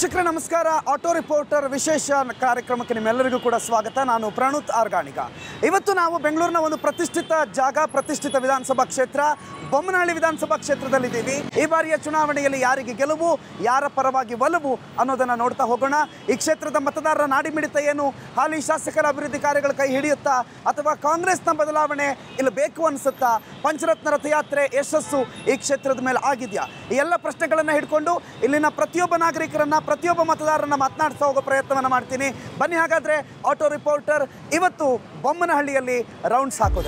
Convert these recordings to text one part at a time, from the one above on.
ವೀಕ್ಷಕರೇ ನಮಸ್ಕಾರ auto reporter ವಿಶೇಷ ಕಾರ್ಯಕ್ರಮಕ್ಕೆ ನಿಮ್ಮೆಲ್ಲರಿಗೂ ಕೂಡ ಸ್ವಾಗತ ನಾನು ಪ್ರಣುತ್ ಆರ್ಗಾಣಿಗ ಇವತ್ತು ನಾವು ಬೆಂಗಳೂರಿನ ಒಂದು ಪ್ರತಿಷ್ಠಿತ ಜಾಗ ಪ್ರತಿಷ್ಠಿತ ವಿಧಾನಸಭಾ ಕ್ಷೇತ್ರ ಬೊಮ್ಮನಹಳ್ಳಿ ವಿಧಾನಸಭಾ ಕ್ಷೇತ್ರದಲ್ಲಿದ್ದೀವಿ ಈ ಬಾರಿಯ ಚುನಾವಣೆಯಲ್ಲಿ ಯಾರಿಗೆ ಗೆಲುವು ಯಾರ ಪರವಾಗಿ ಒಲವು ಅನ್ನೋದನ್ನ ನೋಡ್ತಾ ಹೋಗೋಣ ಈ ಕ್ಷೇತ್ರದ ಮತದಾರರ ನಾಡಿಮಿಡಿತ ಏನು ಹಾಲಿ ಶಾಸಕರ ಅಭಿವೃದ್ಧಿ ಕಾರ್ಯಗಳ ಕೈ ಹಿಡಿಯುತ್ತಾ ಅಥವಾ ಕಾಂಗ್ರೆಸ್ನ ಬದಲಾವಣೆ ಇಲ್ಲಿ ಬೇಕು ಅನಿಸುತ್ತಾ ಪಂಚರತ್ನ ರಥಯಾತ್ರೆ ಯಶಸ್ಸು ಈ ಕ್ಷೇತ್ರದ ಮೇಲೆ ಆಗಿದೆಯಾ ಈ ಎಲ್ಲ ಪ್ರಶ್ನೆಗಳನ್ನು ಹಿಡ್ಕೊಂಡು ಇಲ್ಲಿನ ಪ್ರತಿಯೊಬ್ಬ ನಾಗರಿಕರನ್ನ ಪ್ರತಿಯೊಬ್ಬ ಮತದಾರರನ್ನ ಮಾತನಾಡಿಸ್ತಾ ಹೋಗೋ ಪ್ರಯತ್ನವನ್ನು ಮಾಡ್ತೀನಿ ಬನ್ನಿ ಹಾಗಾದ್ರೆ ಆಟೋ ರಿಪೋರ್ಟರ್ ಇವತ್ತು ಬೊಮ್ಮನಹಳ್ಳಿಯಲ್ಲಿ ರೌಂಡ್ಸ್ ಹಾಕೋದು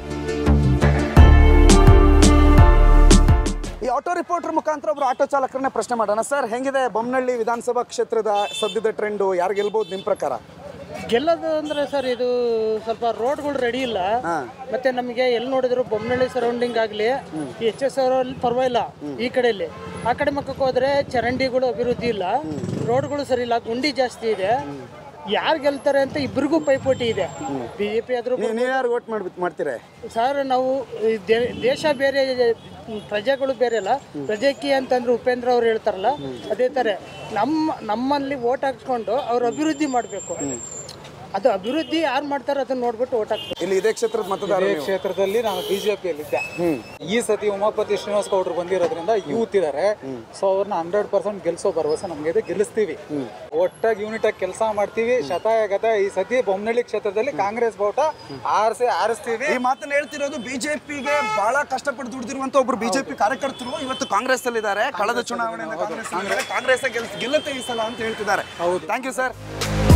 ಈ ಆಟೋ ರಿಪೋರ್ಟರ್ ಮುಖಾಂತರ ಒಬ್ರು ಆಟೋ ಚಾಲಕರನ್ನೇ ಪ್ರಶ್ನೆ ಮಾಡೋಣ ಸರ್ ಹೆಂಗಿದೆ ಬೊಮ್ಮನಹಳ್ಳಿ ವಿಧಾನಸಭಾ ಕ್ಷೇತ್ರದ ಸದ್ಯದ ಟ್ರೆಂಡು ಯಾರು ಗೆಲ್ಬೋದು ನಿಮ್ಮ ಪ್ರಕಾರ ಗೆಲ್ಲೋದು ಅಂದ್ರೆ ಸರ್ ಇದು ಸ್ವಲ್ಪ ರೋಡ್ಗಳು ರೆಡಿ ಇಲ್ಲ ಮತ್ತೆ ನಮಗೆ ಎಲ್ಲಿ ನೋಡಿದ್ರು ಬೊಮ್ಮನಹಳ್ಳಿ ಸರೌಂಡಿಂಗ್ ಆಗಲಿ ಎಚ್ ಎಸ್ ಅವರಲ್ಲಿ ಪರವಾಗಿಲ್ಲ ಈ ಕಡೆಯಲ್ಲಿ ಆ ಕಡೆ ಮಕ್ಕಕ್ಕೆ ಹೋದ್ರೆ ಚರಂಡಿಗಳು ಅಭಿವೃದ್ಧಿ ಇಲ್ಲ ರೋಡ್ಗಳು ಸರಿ ಇಲ್ಲ ಗುಂಡಿ ಜಾಸ್ತಿ ಇದೆ ಯಾರು ಗೆಲ್ತಾರೆ ಅಂತ ಇಬ್ಬರಿಗೂ ಪೈಪೋಟಿ ಇದೆ ಬಿಜೆಪಿ ಆದ್ರೂ ನೀವು ನೀವು ಯಾರು ವೋಟ್ ಮಾಡ್ಬಿಟ್ಟು ಮಾಡ್ತೀರಾ ಸರ್ ನಾವು ಈ ದೇ- ದೇಶ ಬೇರೆ ಪ್ರಜೆಗಳು ಬೇರೆ ಅಲ್ಲ ಪ್ರಜಾಕೀಯ ಅಂತಂದ್ರೆ ಉಪೇಂದ್ರ ಅವ್ರು ಹೇಳ್ತಾರಲ್ಲ ಅದೇ ತರ ನಮ್ಮ ನಮ್ಮಲ್ಲಿ ಓಟ್ ಹಾಕ್ಸ್ಕೊಂಡು ಅವ್ರು ಅಭಿವೃದ್ಧಿ ಮಾಡಬೇಕು ಅದು ಅಭಿವೃದ್ಧಿ ಯಾರು ಮಾಡ್ತಾರೆ ಅದನ್ನ ನೋಡ್ಬಿಟ್ಟು ಓಟ್ ಹಾಕ್ಬೇಕು ಇಲ್ಲಿ ಇದೇ ಕ್ಷೇತ್ರದ ಮತದಾರ ಇದೇ ಕ್ಷೇತ್ರದಲ್ಲಿ ನಾನು ಬಿಜೆಪಿಯಲ್ಲಿದ್ದೆ ಈ ಸತಿ ಉಮಾಪತಿ ಶ್ರೀನಿವಾಸ್ ಗೌಡ್ರು ಬಂದಿರೋದ್ರಿಂದ ಯೂತ್ ಇದಾರೆ ಸೊ ಅವ್ರನ್ನ ಹಂಡ್ರೆಡ್ ಪರ್ಸೆಂಟ್ ಗೆಲ್ಸೋ ಭರವಸೆ ನಮ್ಗೆ ಇದೆ ಗೆಲ್ಲಿಸ್ತೀವಿ ಒಟ್ಟಾಗಿ ಯೂನಿಟ್ ಆಗಿ ಕೆಲಸ ಮಾಡ್ತೀವಿ ಶತಾಯ ಗತ ಈ ಸತಿ ಬೊಮ್ಮನಹಳ್ಳಿ ಕ್ಷೇತ್ರದಲ್ಲಿ ಕಾಂಗ್ರೆಸ್ ಬೋಟ ಆರಿಸಿ ಆರಿಸ್ತೀವಿ ಈ ಮಾತನ್ನ ಹೇಳ್ತಿರೋದು ಬಿಜೆಪಿಗೆ ಬಹಳ ಕಷ್ಟಪಟ್ಟು ದುಡಿದಿರುವಂತ ಒಬ್ರು ಬಿಜೆಪಿ ಕಾರ್ಯಕರ್ತರು ಇವತ್ತು ಕಾಂಗ್ರೆಸ್ ಅಲ್ಲಿ ಇದ್ದಾರೆ ಕಳೆದ ಚುನಾವಣೆಯಿಂದ ಕಾಂಗ್ರೆಸ್ ಅಲ್ಲಿದ್ದಾರೆ. ಕಾಂಗ್ರೆಸ್ ಗೆಲ್- ಗೆಲ್ಲುತ್ತೆ ಈ ಸಲ ಅಂತ ಹೇಳ್ತಿದ್ದಾರೆ ಹೌದು ಥ್ಯಾಂಕ್ ಯು ಸರ್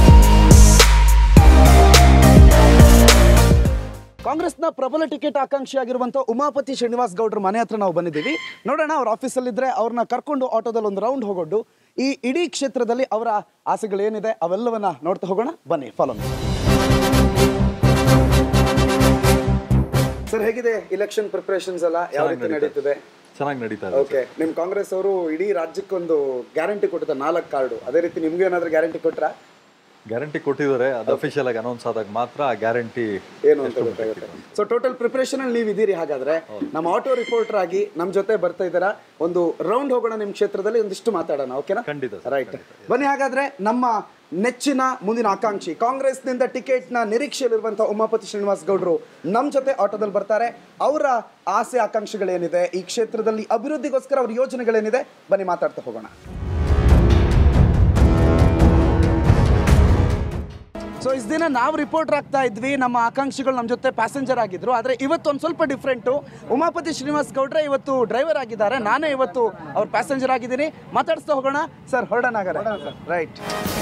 ಕಾಂಗ್ರೆಸ್ನ ಪ್ರಬಲ ಟಿಕೆಟ್ ಆಕಾಂಕ್ಷಿಯಾಗಿರುವಂಥ ಉಮಾಪತಿ ಶ್ರೀನಿವಾಸ್ ಗೌಡ್ರ ಮನೆ ಹತ್ರ ನಾವು ಬಂದಿದ್ದೀವಿ ನೋಡೋಣ ಅವ್ರ ಆಫೀಸಲ್ಲಿದ್ದರೆ ಅವ್ರನ್ನ ಕರ್ಕೊಂಡು ಆಟೋದಲ್ಲಿ ಒಂದು ರೌಂಡ್ ಹೋಗೋಡು ಈ ಇಡೀ ಕ್ಷೇತ್ರದಲ್ಲಿ ಅವರ ಆಸೆಗಳೇನಿದೆ ಅವೆಲ್ಲವನ್ನ ನೋಡ್ತಾ ಹೋಗೋಣ ಬನ್ನಿ ಫಾಲೋ ಸರ್ ಹೇಗಿದೆ ಇಲೆಕ್ಷನ್ ಪ್ರಿಪರೇಷನ್ಸ್ ಎಲ್ಲ ಯಾವ ರೀತಿ ನಡೀತಿದೆ ಚೆನ್ನಾಗಿ ನಡೀತಾ ಇದೆ ಓಕೆ ನಿಮ್ ಕಾಂಗ್ರೆಸ್ ಅವರು ಇಡೀ ರಾಜ್ಯಕ್ಕೊಂದು ಗ್ಯಾರಂಟಿ ಕೊಟ್ಟಿದ್ದಾರೆ ನಾಲ್ಕು ಕಾರ್ಡು ಅದೇ ರೀತಿ ನಿಮ್ಗೆ ಏನಾದ್ರು ಗ್ಯಾರಂಟಿ ಕೊಟ್ರಾ ಗ್ಯಾರಂಟಿ ಕೊಟ್ಟಿದ್ದಾರೆ ಅದು ಅಫಿಷಿಯಲ್ ಆಗಿ ಅನೌನ್ಸ್ ಆದಾಗ ಮಾತ್ರ ಆ ಗ್ಯಾರಂಟಿ ಏನು ಅಂತ ಗೊತ್ತಾಗುತ್ತೆ ಸೊ ಟೋಟಲ್ ಪ್ರಿಪರೇಷನ್ ಅಲ್ಲಿ ನೀವು ಇದ್ದೀರಿ ಹಾಗಾದ್ರೆ ನಮ್ಮ ಆಟೋ ರಿಪೋರ್ಟರ್ ಆಗಿ ನಮ್ಮ ಜೊತೆ ಬರ್ತಾ ಇದ್ದೀರಾ ಒಂದು ರೌಂಡ್ ಹೋಗೋಣ ನಿಮ್ಮ ಕ್ಷೇತ್ರದಲ್ಲಿ ಒಂದಿಷ್ಟು ಮಾತಾಡೋಣ ಓಕೆನಾ ಖಂಡಿತ ಸರ್, ರೈಟ್ ಬನ್ನಿ ಹಾಗಾದ್ರೆ ನಮ್ಮ ನೆಚ್ಚಿನ ಮುಂದಿನ ಆಕಾಂಕ್ಷಿ ಕಾಂಗ್ರೆಸ್ನಿಂದ ಟಿಕೆಟ್ನ ನಿರೀಕ್ಷೆಯಲ್ಲಿರುವಂತಹ ಉಮಾಪತಿ ಶ್ರೀನಿವಾಸ್ ಗೌಡ್ರು ನಮ್ಮ ಜೊತೆ ಆಟೋದಲ್ಲಿ ಬರ್ತಾರೆ ಅವರ ಆಸೆ ಆಕಾಂಕ್ಷೆಗಳೇನಿದೆ ಈ ಕ್ಷೇತ್ರದಲ್ಲಿ ಅಭಿವೃದ್ಧಿಗೋಸ್ಕರ ಅವ್ರ ಯೋಜನೆಗಳೇನಿದೆ ಬನ್ನಿ ಮಾತಾಡ್ತಾ ಹೋಗೋಣ ಸೊ ಇಷ್ಟು ದಿನ ನಾವು ರಿಪೋರ್ಟರ್ ಆಗ್ತಾ ಇದ್ವಿ ನಮ್ಮ ಆಕಾಂಕ್ಷಿಗಳು ನಮ್ಮ ಜೊತೆ ಪ್ಯಾಸೆಂಜರ್ ಆಗಿದ್ರು ಆದರೆ ಇವತ್ತು ಒಂದು ಸ್ವಲ್ಪ ಡಿಫ್ರೆಂಟು ಉಮಾಪತಿ ಶ್ರೀನಿವಾಸ್ ಗೌಡ್ರೆ ಇವತ್ತು ಡ್ರೈವರ್ ಆಗಿದ್ದಾರೆ ನಾನೇ ಇವತ್ತು ಅವ್ರ ಪ್ಯಾಸೆಂಜರ್ ಆಗಿದ್ದೀನಿ ಮಾತಾಡಿಸ್ತಾ ಹೋಗೋಣ ಸರ್ ಹೊರಡೋಣ ಹಾಗಾದ್ರೆ ರೈಟ್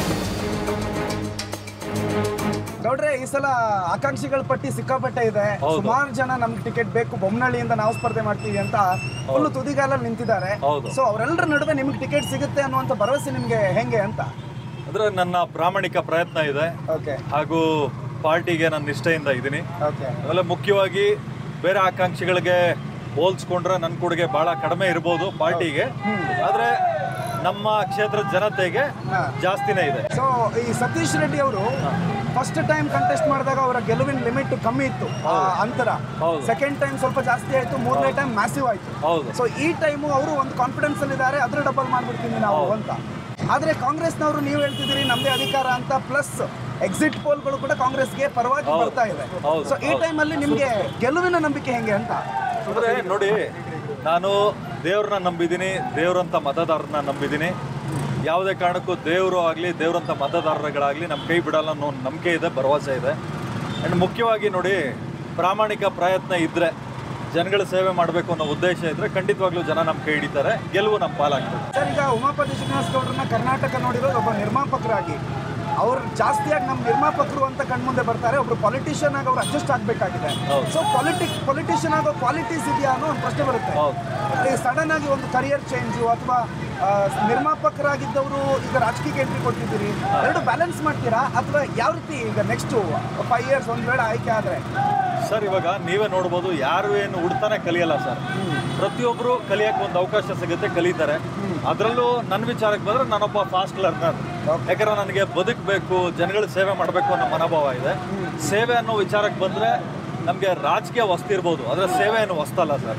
ಗೌಡ್ರೆ ಈ ಸಲ ಆಕಾಂಕ್ಷಿಗಳ ಪಟ್ಟಿ ಸಿಕ್ಕಾಪಟ್ಟೆ ಇದೆ ಸುಮಾರು ಜನ ನಮ್ಗೆ ಟಿಕೆಟ್ ಬೇಕು ಬೊಮ್ಮನಹಳ್ಳಿಯಿಂದ ನಾವು ಸ್ಪರ್ಧೆ ಮಾಡ್ತೀವಿ ಅಂತ ಫುಲ್ ತುದಿಗಾಲಲ್ಲಿ ನಿಂತಿದ್ದಾರೆ ಹೌದು. ಸೊ ಅವರೆಲ್ಲರ ನಡುವೆ ನಿಮ್ಗೆ ಟಿಕೆಟ್ ಸಿಗುತ್ತೆ ಅನ್ನುವಂಥ ಭರವಸೆ ನಿಮ್ಗೆ ಹೆಂಗೆ ಅಂತ ಅಂದ್ರೆ ನನ್ನ ಪ್ರಾಮಾಣಿಕ ಪ್ರಯತ್ನ ಇದೆ ಓಕೆ ಹಾಗೂ ಪಾರ್ಟಿಗೆ ನನ್ನ ನಿಷ್ಠೆಯಿಂದ ಇದ್ದೀನಿ ಓಕೆ ಆಮೇಲೆ ಮುಖ್ಯವಾಗಿ ಬೇರೆ ಆಕಾಂಕ್ಷಿಗಳಿಗೆ ಹೋಲ್ಸ್ಕೊಂಡ್ರೆ ನನ್ನ ಕೊಡುಗೆ ಬಹಳ ಕಡಿಮೆ ಇರ್ಬೋದು ಪಾರ್ಟಿಗೆ ಆದ್ರೆ ನಮ್ಮ ಕ್ಷೇತ್ರದ ಜನತೆಗೆ ಜಾಸ್ತಿನೇ ಇದೆ ಸೊ ಈ ಸತೀಶ್ ರೆಡ್ಡಿ ಅವರು ಫಸ್ಟ್ ಟೈಮ್ ಕಂಟೆಸ್ಟ್ ಮಾಡಿದಾಗ ಅವರ ಗೆಲುವಿನ ಲಿಮಿಟ್ ಕಮ್ಮಿ ಇತ್ತು ಆ ಅಂತರ ಹೌದು. ಸೆಕೆಂಡ್ ಟೈಮ್ ಸ್ವಲ್ಪ ಜಾಸ್ತಿ ಆಯ್ತು ಮೂರನೇ ಟೈಮ್ ಮ್ಯಾಸಿವ್ ಆಯ್ತು ಹೌದು ಸೊ ಈ ಟೈಮು ಅವರು ಒಂದು ಕಾನ್ಫಿಡೆನ್ಸ್ ಅಲ್ಲಿ ಇದ್ದಾರೆ ಅದ್ರ ಡಬಲ್ ಮಾಡ್ಬಿಡ್ತೀನಿ ನಾವು ಅಂತ ಆದ್ರೆ ಕಾಂಗ್ರೆಸ್ನವರು ನೀವು ಹೇಳ್ತಿದ್ದೀರಿ ನಮ್ದೇ ಅಧಿಕಾರ ಅಂತ ಪ್ಲಸ್ ಎಕ್ಸಿಟ್ ಪೋಲ್ಗಳು ಕೂಡ ಕಾಂಗ್ರೆಸ್ಗೆ ಪರವಾಗಿ ಬರ್ತಾ ಇದೆ ಹೌದು, ಸೊ ಈ ಟೈಮಲ್ಲಿ ನಿಮ್ಗೆ ಗೆಲುವಿನ ನಂಬಿಕೆ ಹೆಂಗೆ ಅಂತ ಅಂದ್ರೆ ನೋಡಿ ನಾನು ದೇವ್ರನ್ನ ನಂಬಿದ್ದೀನಿ ದೇವ್ರಂತ ಮತದಾರರನ್ನ ನಂಬಿದ್ದೀನಿ ಯಾವುದೇ ಕಾರಣಕ್ಕೂ ದೇವರು ಆಗಲಿ ದೇವ್ರಂತ ಮತದಾರರುಗಳಾಗಲಿ ನಮ್ಮ ಕೈ ಬಿಡಲ್ಲ ಅನ್ನೋ ಒಂದು ನಂಬಿಕೆ ಇದೆ ಭರವಸೆ ಇದೆ ಆ್ಯಂಡ್ ಮುಖ್ಯವಾಗಿ ನೋಡಿ ಪ್ರಾಮಾಣಿಕ ಪ್ರಯತ್ನ ಇದ್ದರೆ ಜನಗಳ ಸೇವೆ ಮಾಡಬೇಕು ಅನ್ನೋ ಉದ್ದೇಶ ಇದ್ದರೆ ಖಂಡಿತವಾಗ್ಲೂ ಜನ ನಮ್ಮ ಕೈ ಹಿಡಿತಾರೆ ಗೆಲುವು ನಮ್ಮ ಪಾಲಾಗ್ತದೆ ಸರ್ ಈಗ ಉಮಾಪತಿ ಶ್ರೀನಿವಾಸ್ ಗೌಡ್ರನ್ನ ಕರ್ನಾಟಕ ನೋಡಿರೋದು ಒಬ್ಬ ನಿರ್ಮಾಪಕರಾಗಿ ಅವ್ರು ಜಾಸ್ತಿಯಾಗಿ ನಮ್ಮ ನಿರ್ಮಾಪಕರು ಅಂತ ಕಣ್ಮುಂದೆ ಬರ್ತಾರೆ ಒಬ್ರು ಪೊಲಿಟಿಷಿಯನ್ ಆಗಿ ಅವ್ರು ಅಡ್ಜಸ್ಟ್ ಆಗಬೇಕಾಗಿದೆ ಹೌದು. ಸೊ ಪೊಲಿಟಿಕ್ ಪೊಲಿಟಿಷಿಯನ್ ಆಗೋ ಕ್ವಾಲಿಟೀಸ್ ಇದೆಯಾ ಅನ್ನೋ ಒಂದು ಪ್ರಶ್ನೆ ಬರುತ್ತೆ ಹೌದು. ಈ ಸಡನ್ ಆಗಿ ಒಂದು ಕರಿಯರ್ ಚೇಂಜು ಅಥವಾ ನಿರ್ಮಾಪಕರಾಗಿದ್ದವರು ಈಗ ರಾಜಕೀಯಕ್ಕೆ ಎಂಟ್ರಿ ಕೊಟ್ಟಿದ್ದೀರಿ ಎರಡು ಬ್ಯಾಲೆನ್ಸ್ ಮಾಡ್ತೀರಾ ಅಥವಾ ಯಾವ ರೀತಿ ಈಗ ನೆಕ್ಸ್ಟ್ ಫೈವ್ ಇಯರ್ಸ್ ಒಂದು ವೇಳೆ ಆಯ್ಕೆ ಆದರೆ ಸರ್ ಇವಾಗ ನೀವೇ ನೋಡ್ಬೋದು ಯಾರು ಏನು ಹುಡ್ತಾನೆ ಕಲಿಯಲ್ಲ ಸರ್ ಪ್ರತಿಯೊಬ್ಬರು ಕಲಿಯಕ್ಕೆ ಒಂದು ಅವಕಾಶ ಸಿಗುತ್ತೆ ಕಲಿತಾರೆ ಅದರಲ್ಲೂ ನನ್ನ ವಿಚಾರಕ್ಕೆ ಬಂದ್ರೆ ನಾನೊಬ್ಬ ಫಾಸ್ಟ್ ಲರ್ನರ್ ಯಾಕಂದ್ರೆ ನನಗೆ ಬದುಕಬೇಕು ಜನಗಳ ಸೇವೆ ಮಾಡಬೇಕು ಅನ್ನೋ ಮನೋಭಾವ ಇದೆ ಸೇವೆ ಅನ್ನೋ ವಿಚಾರಕ್ಕೆ ಬಂದ್ರೆ ನಮಗೆ ರಾಜಕೀಯ ವಸ್ತಿರ್ಬೋದು ಆದರೆ ಸೇವೆ ಏನು ವಸ್ತಲ್ಲ ಸರ್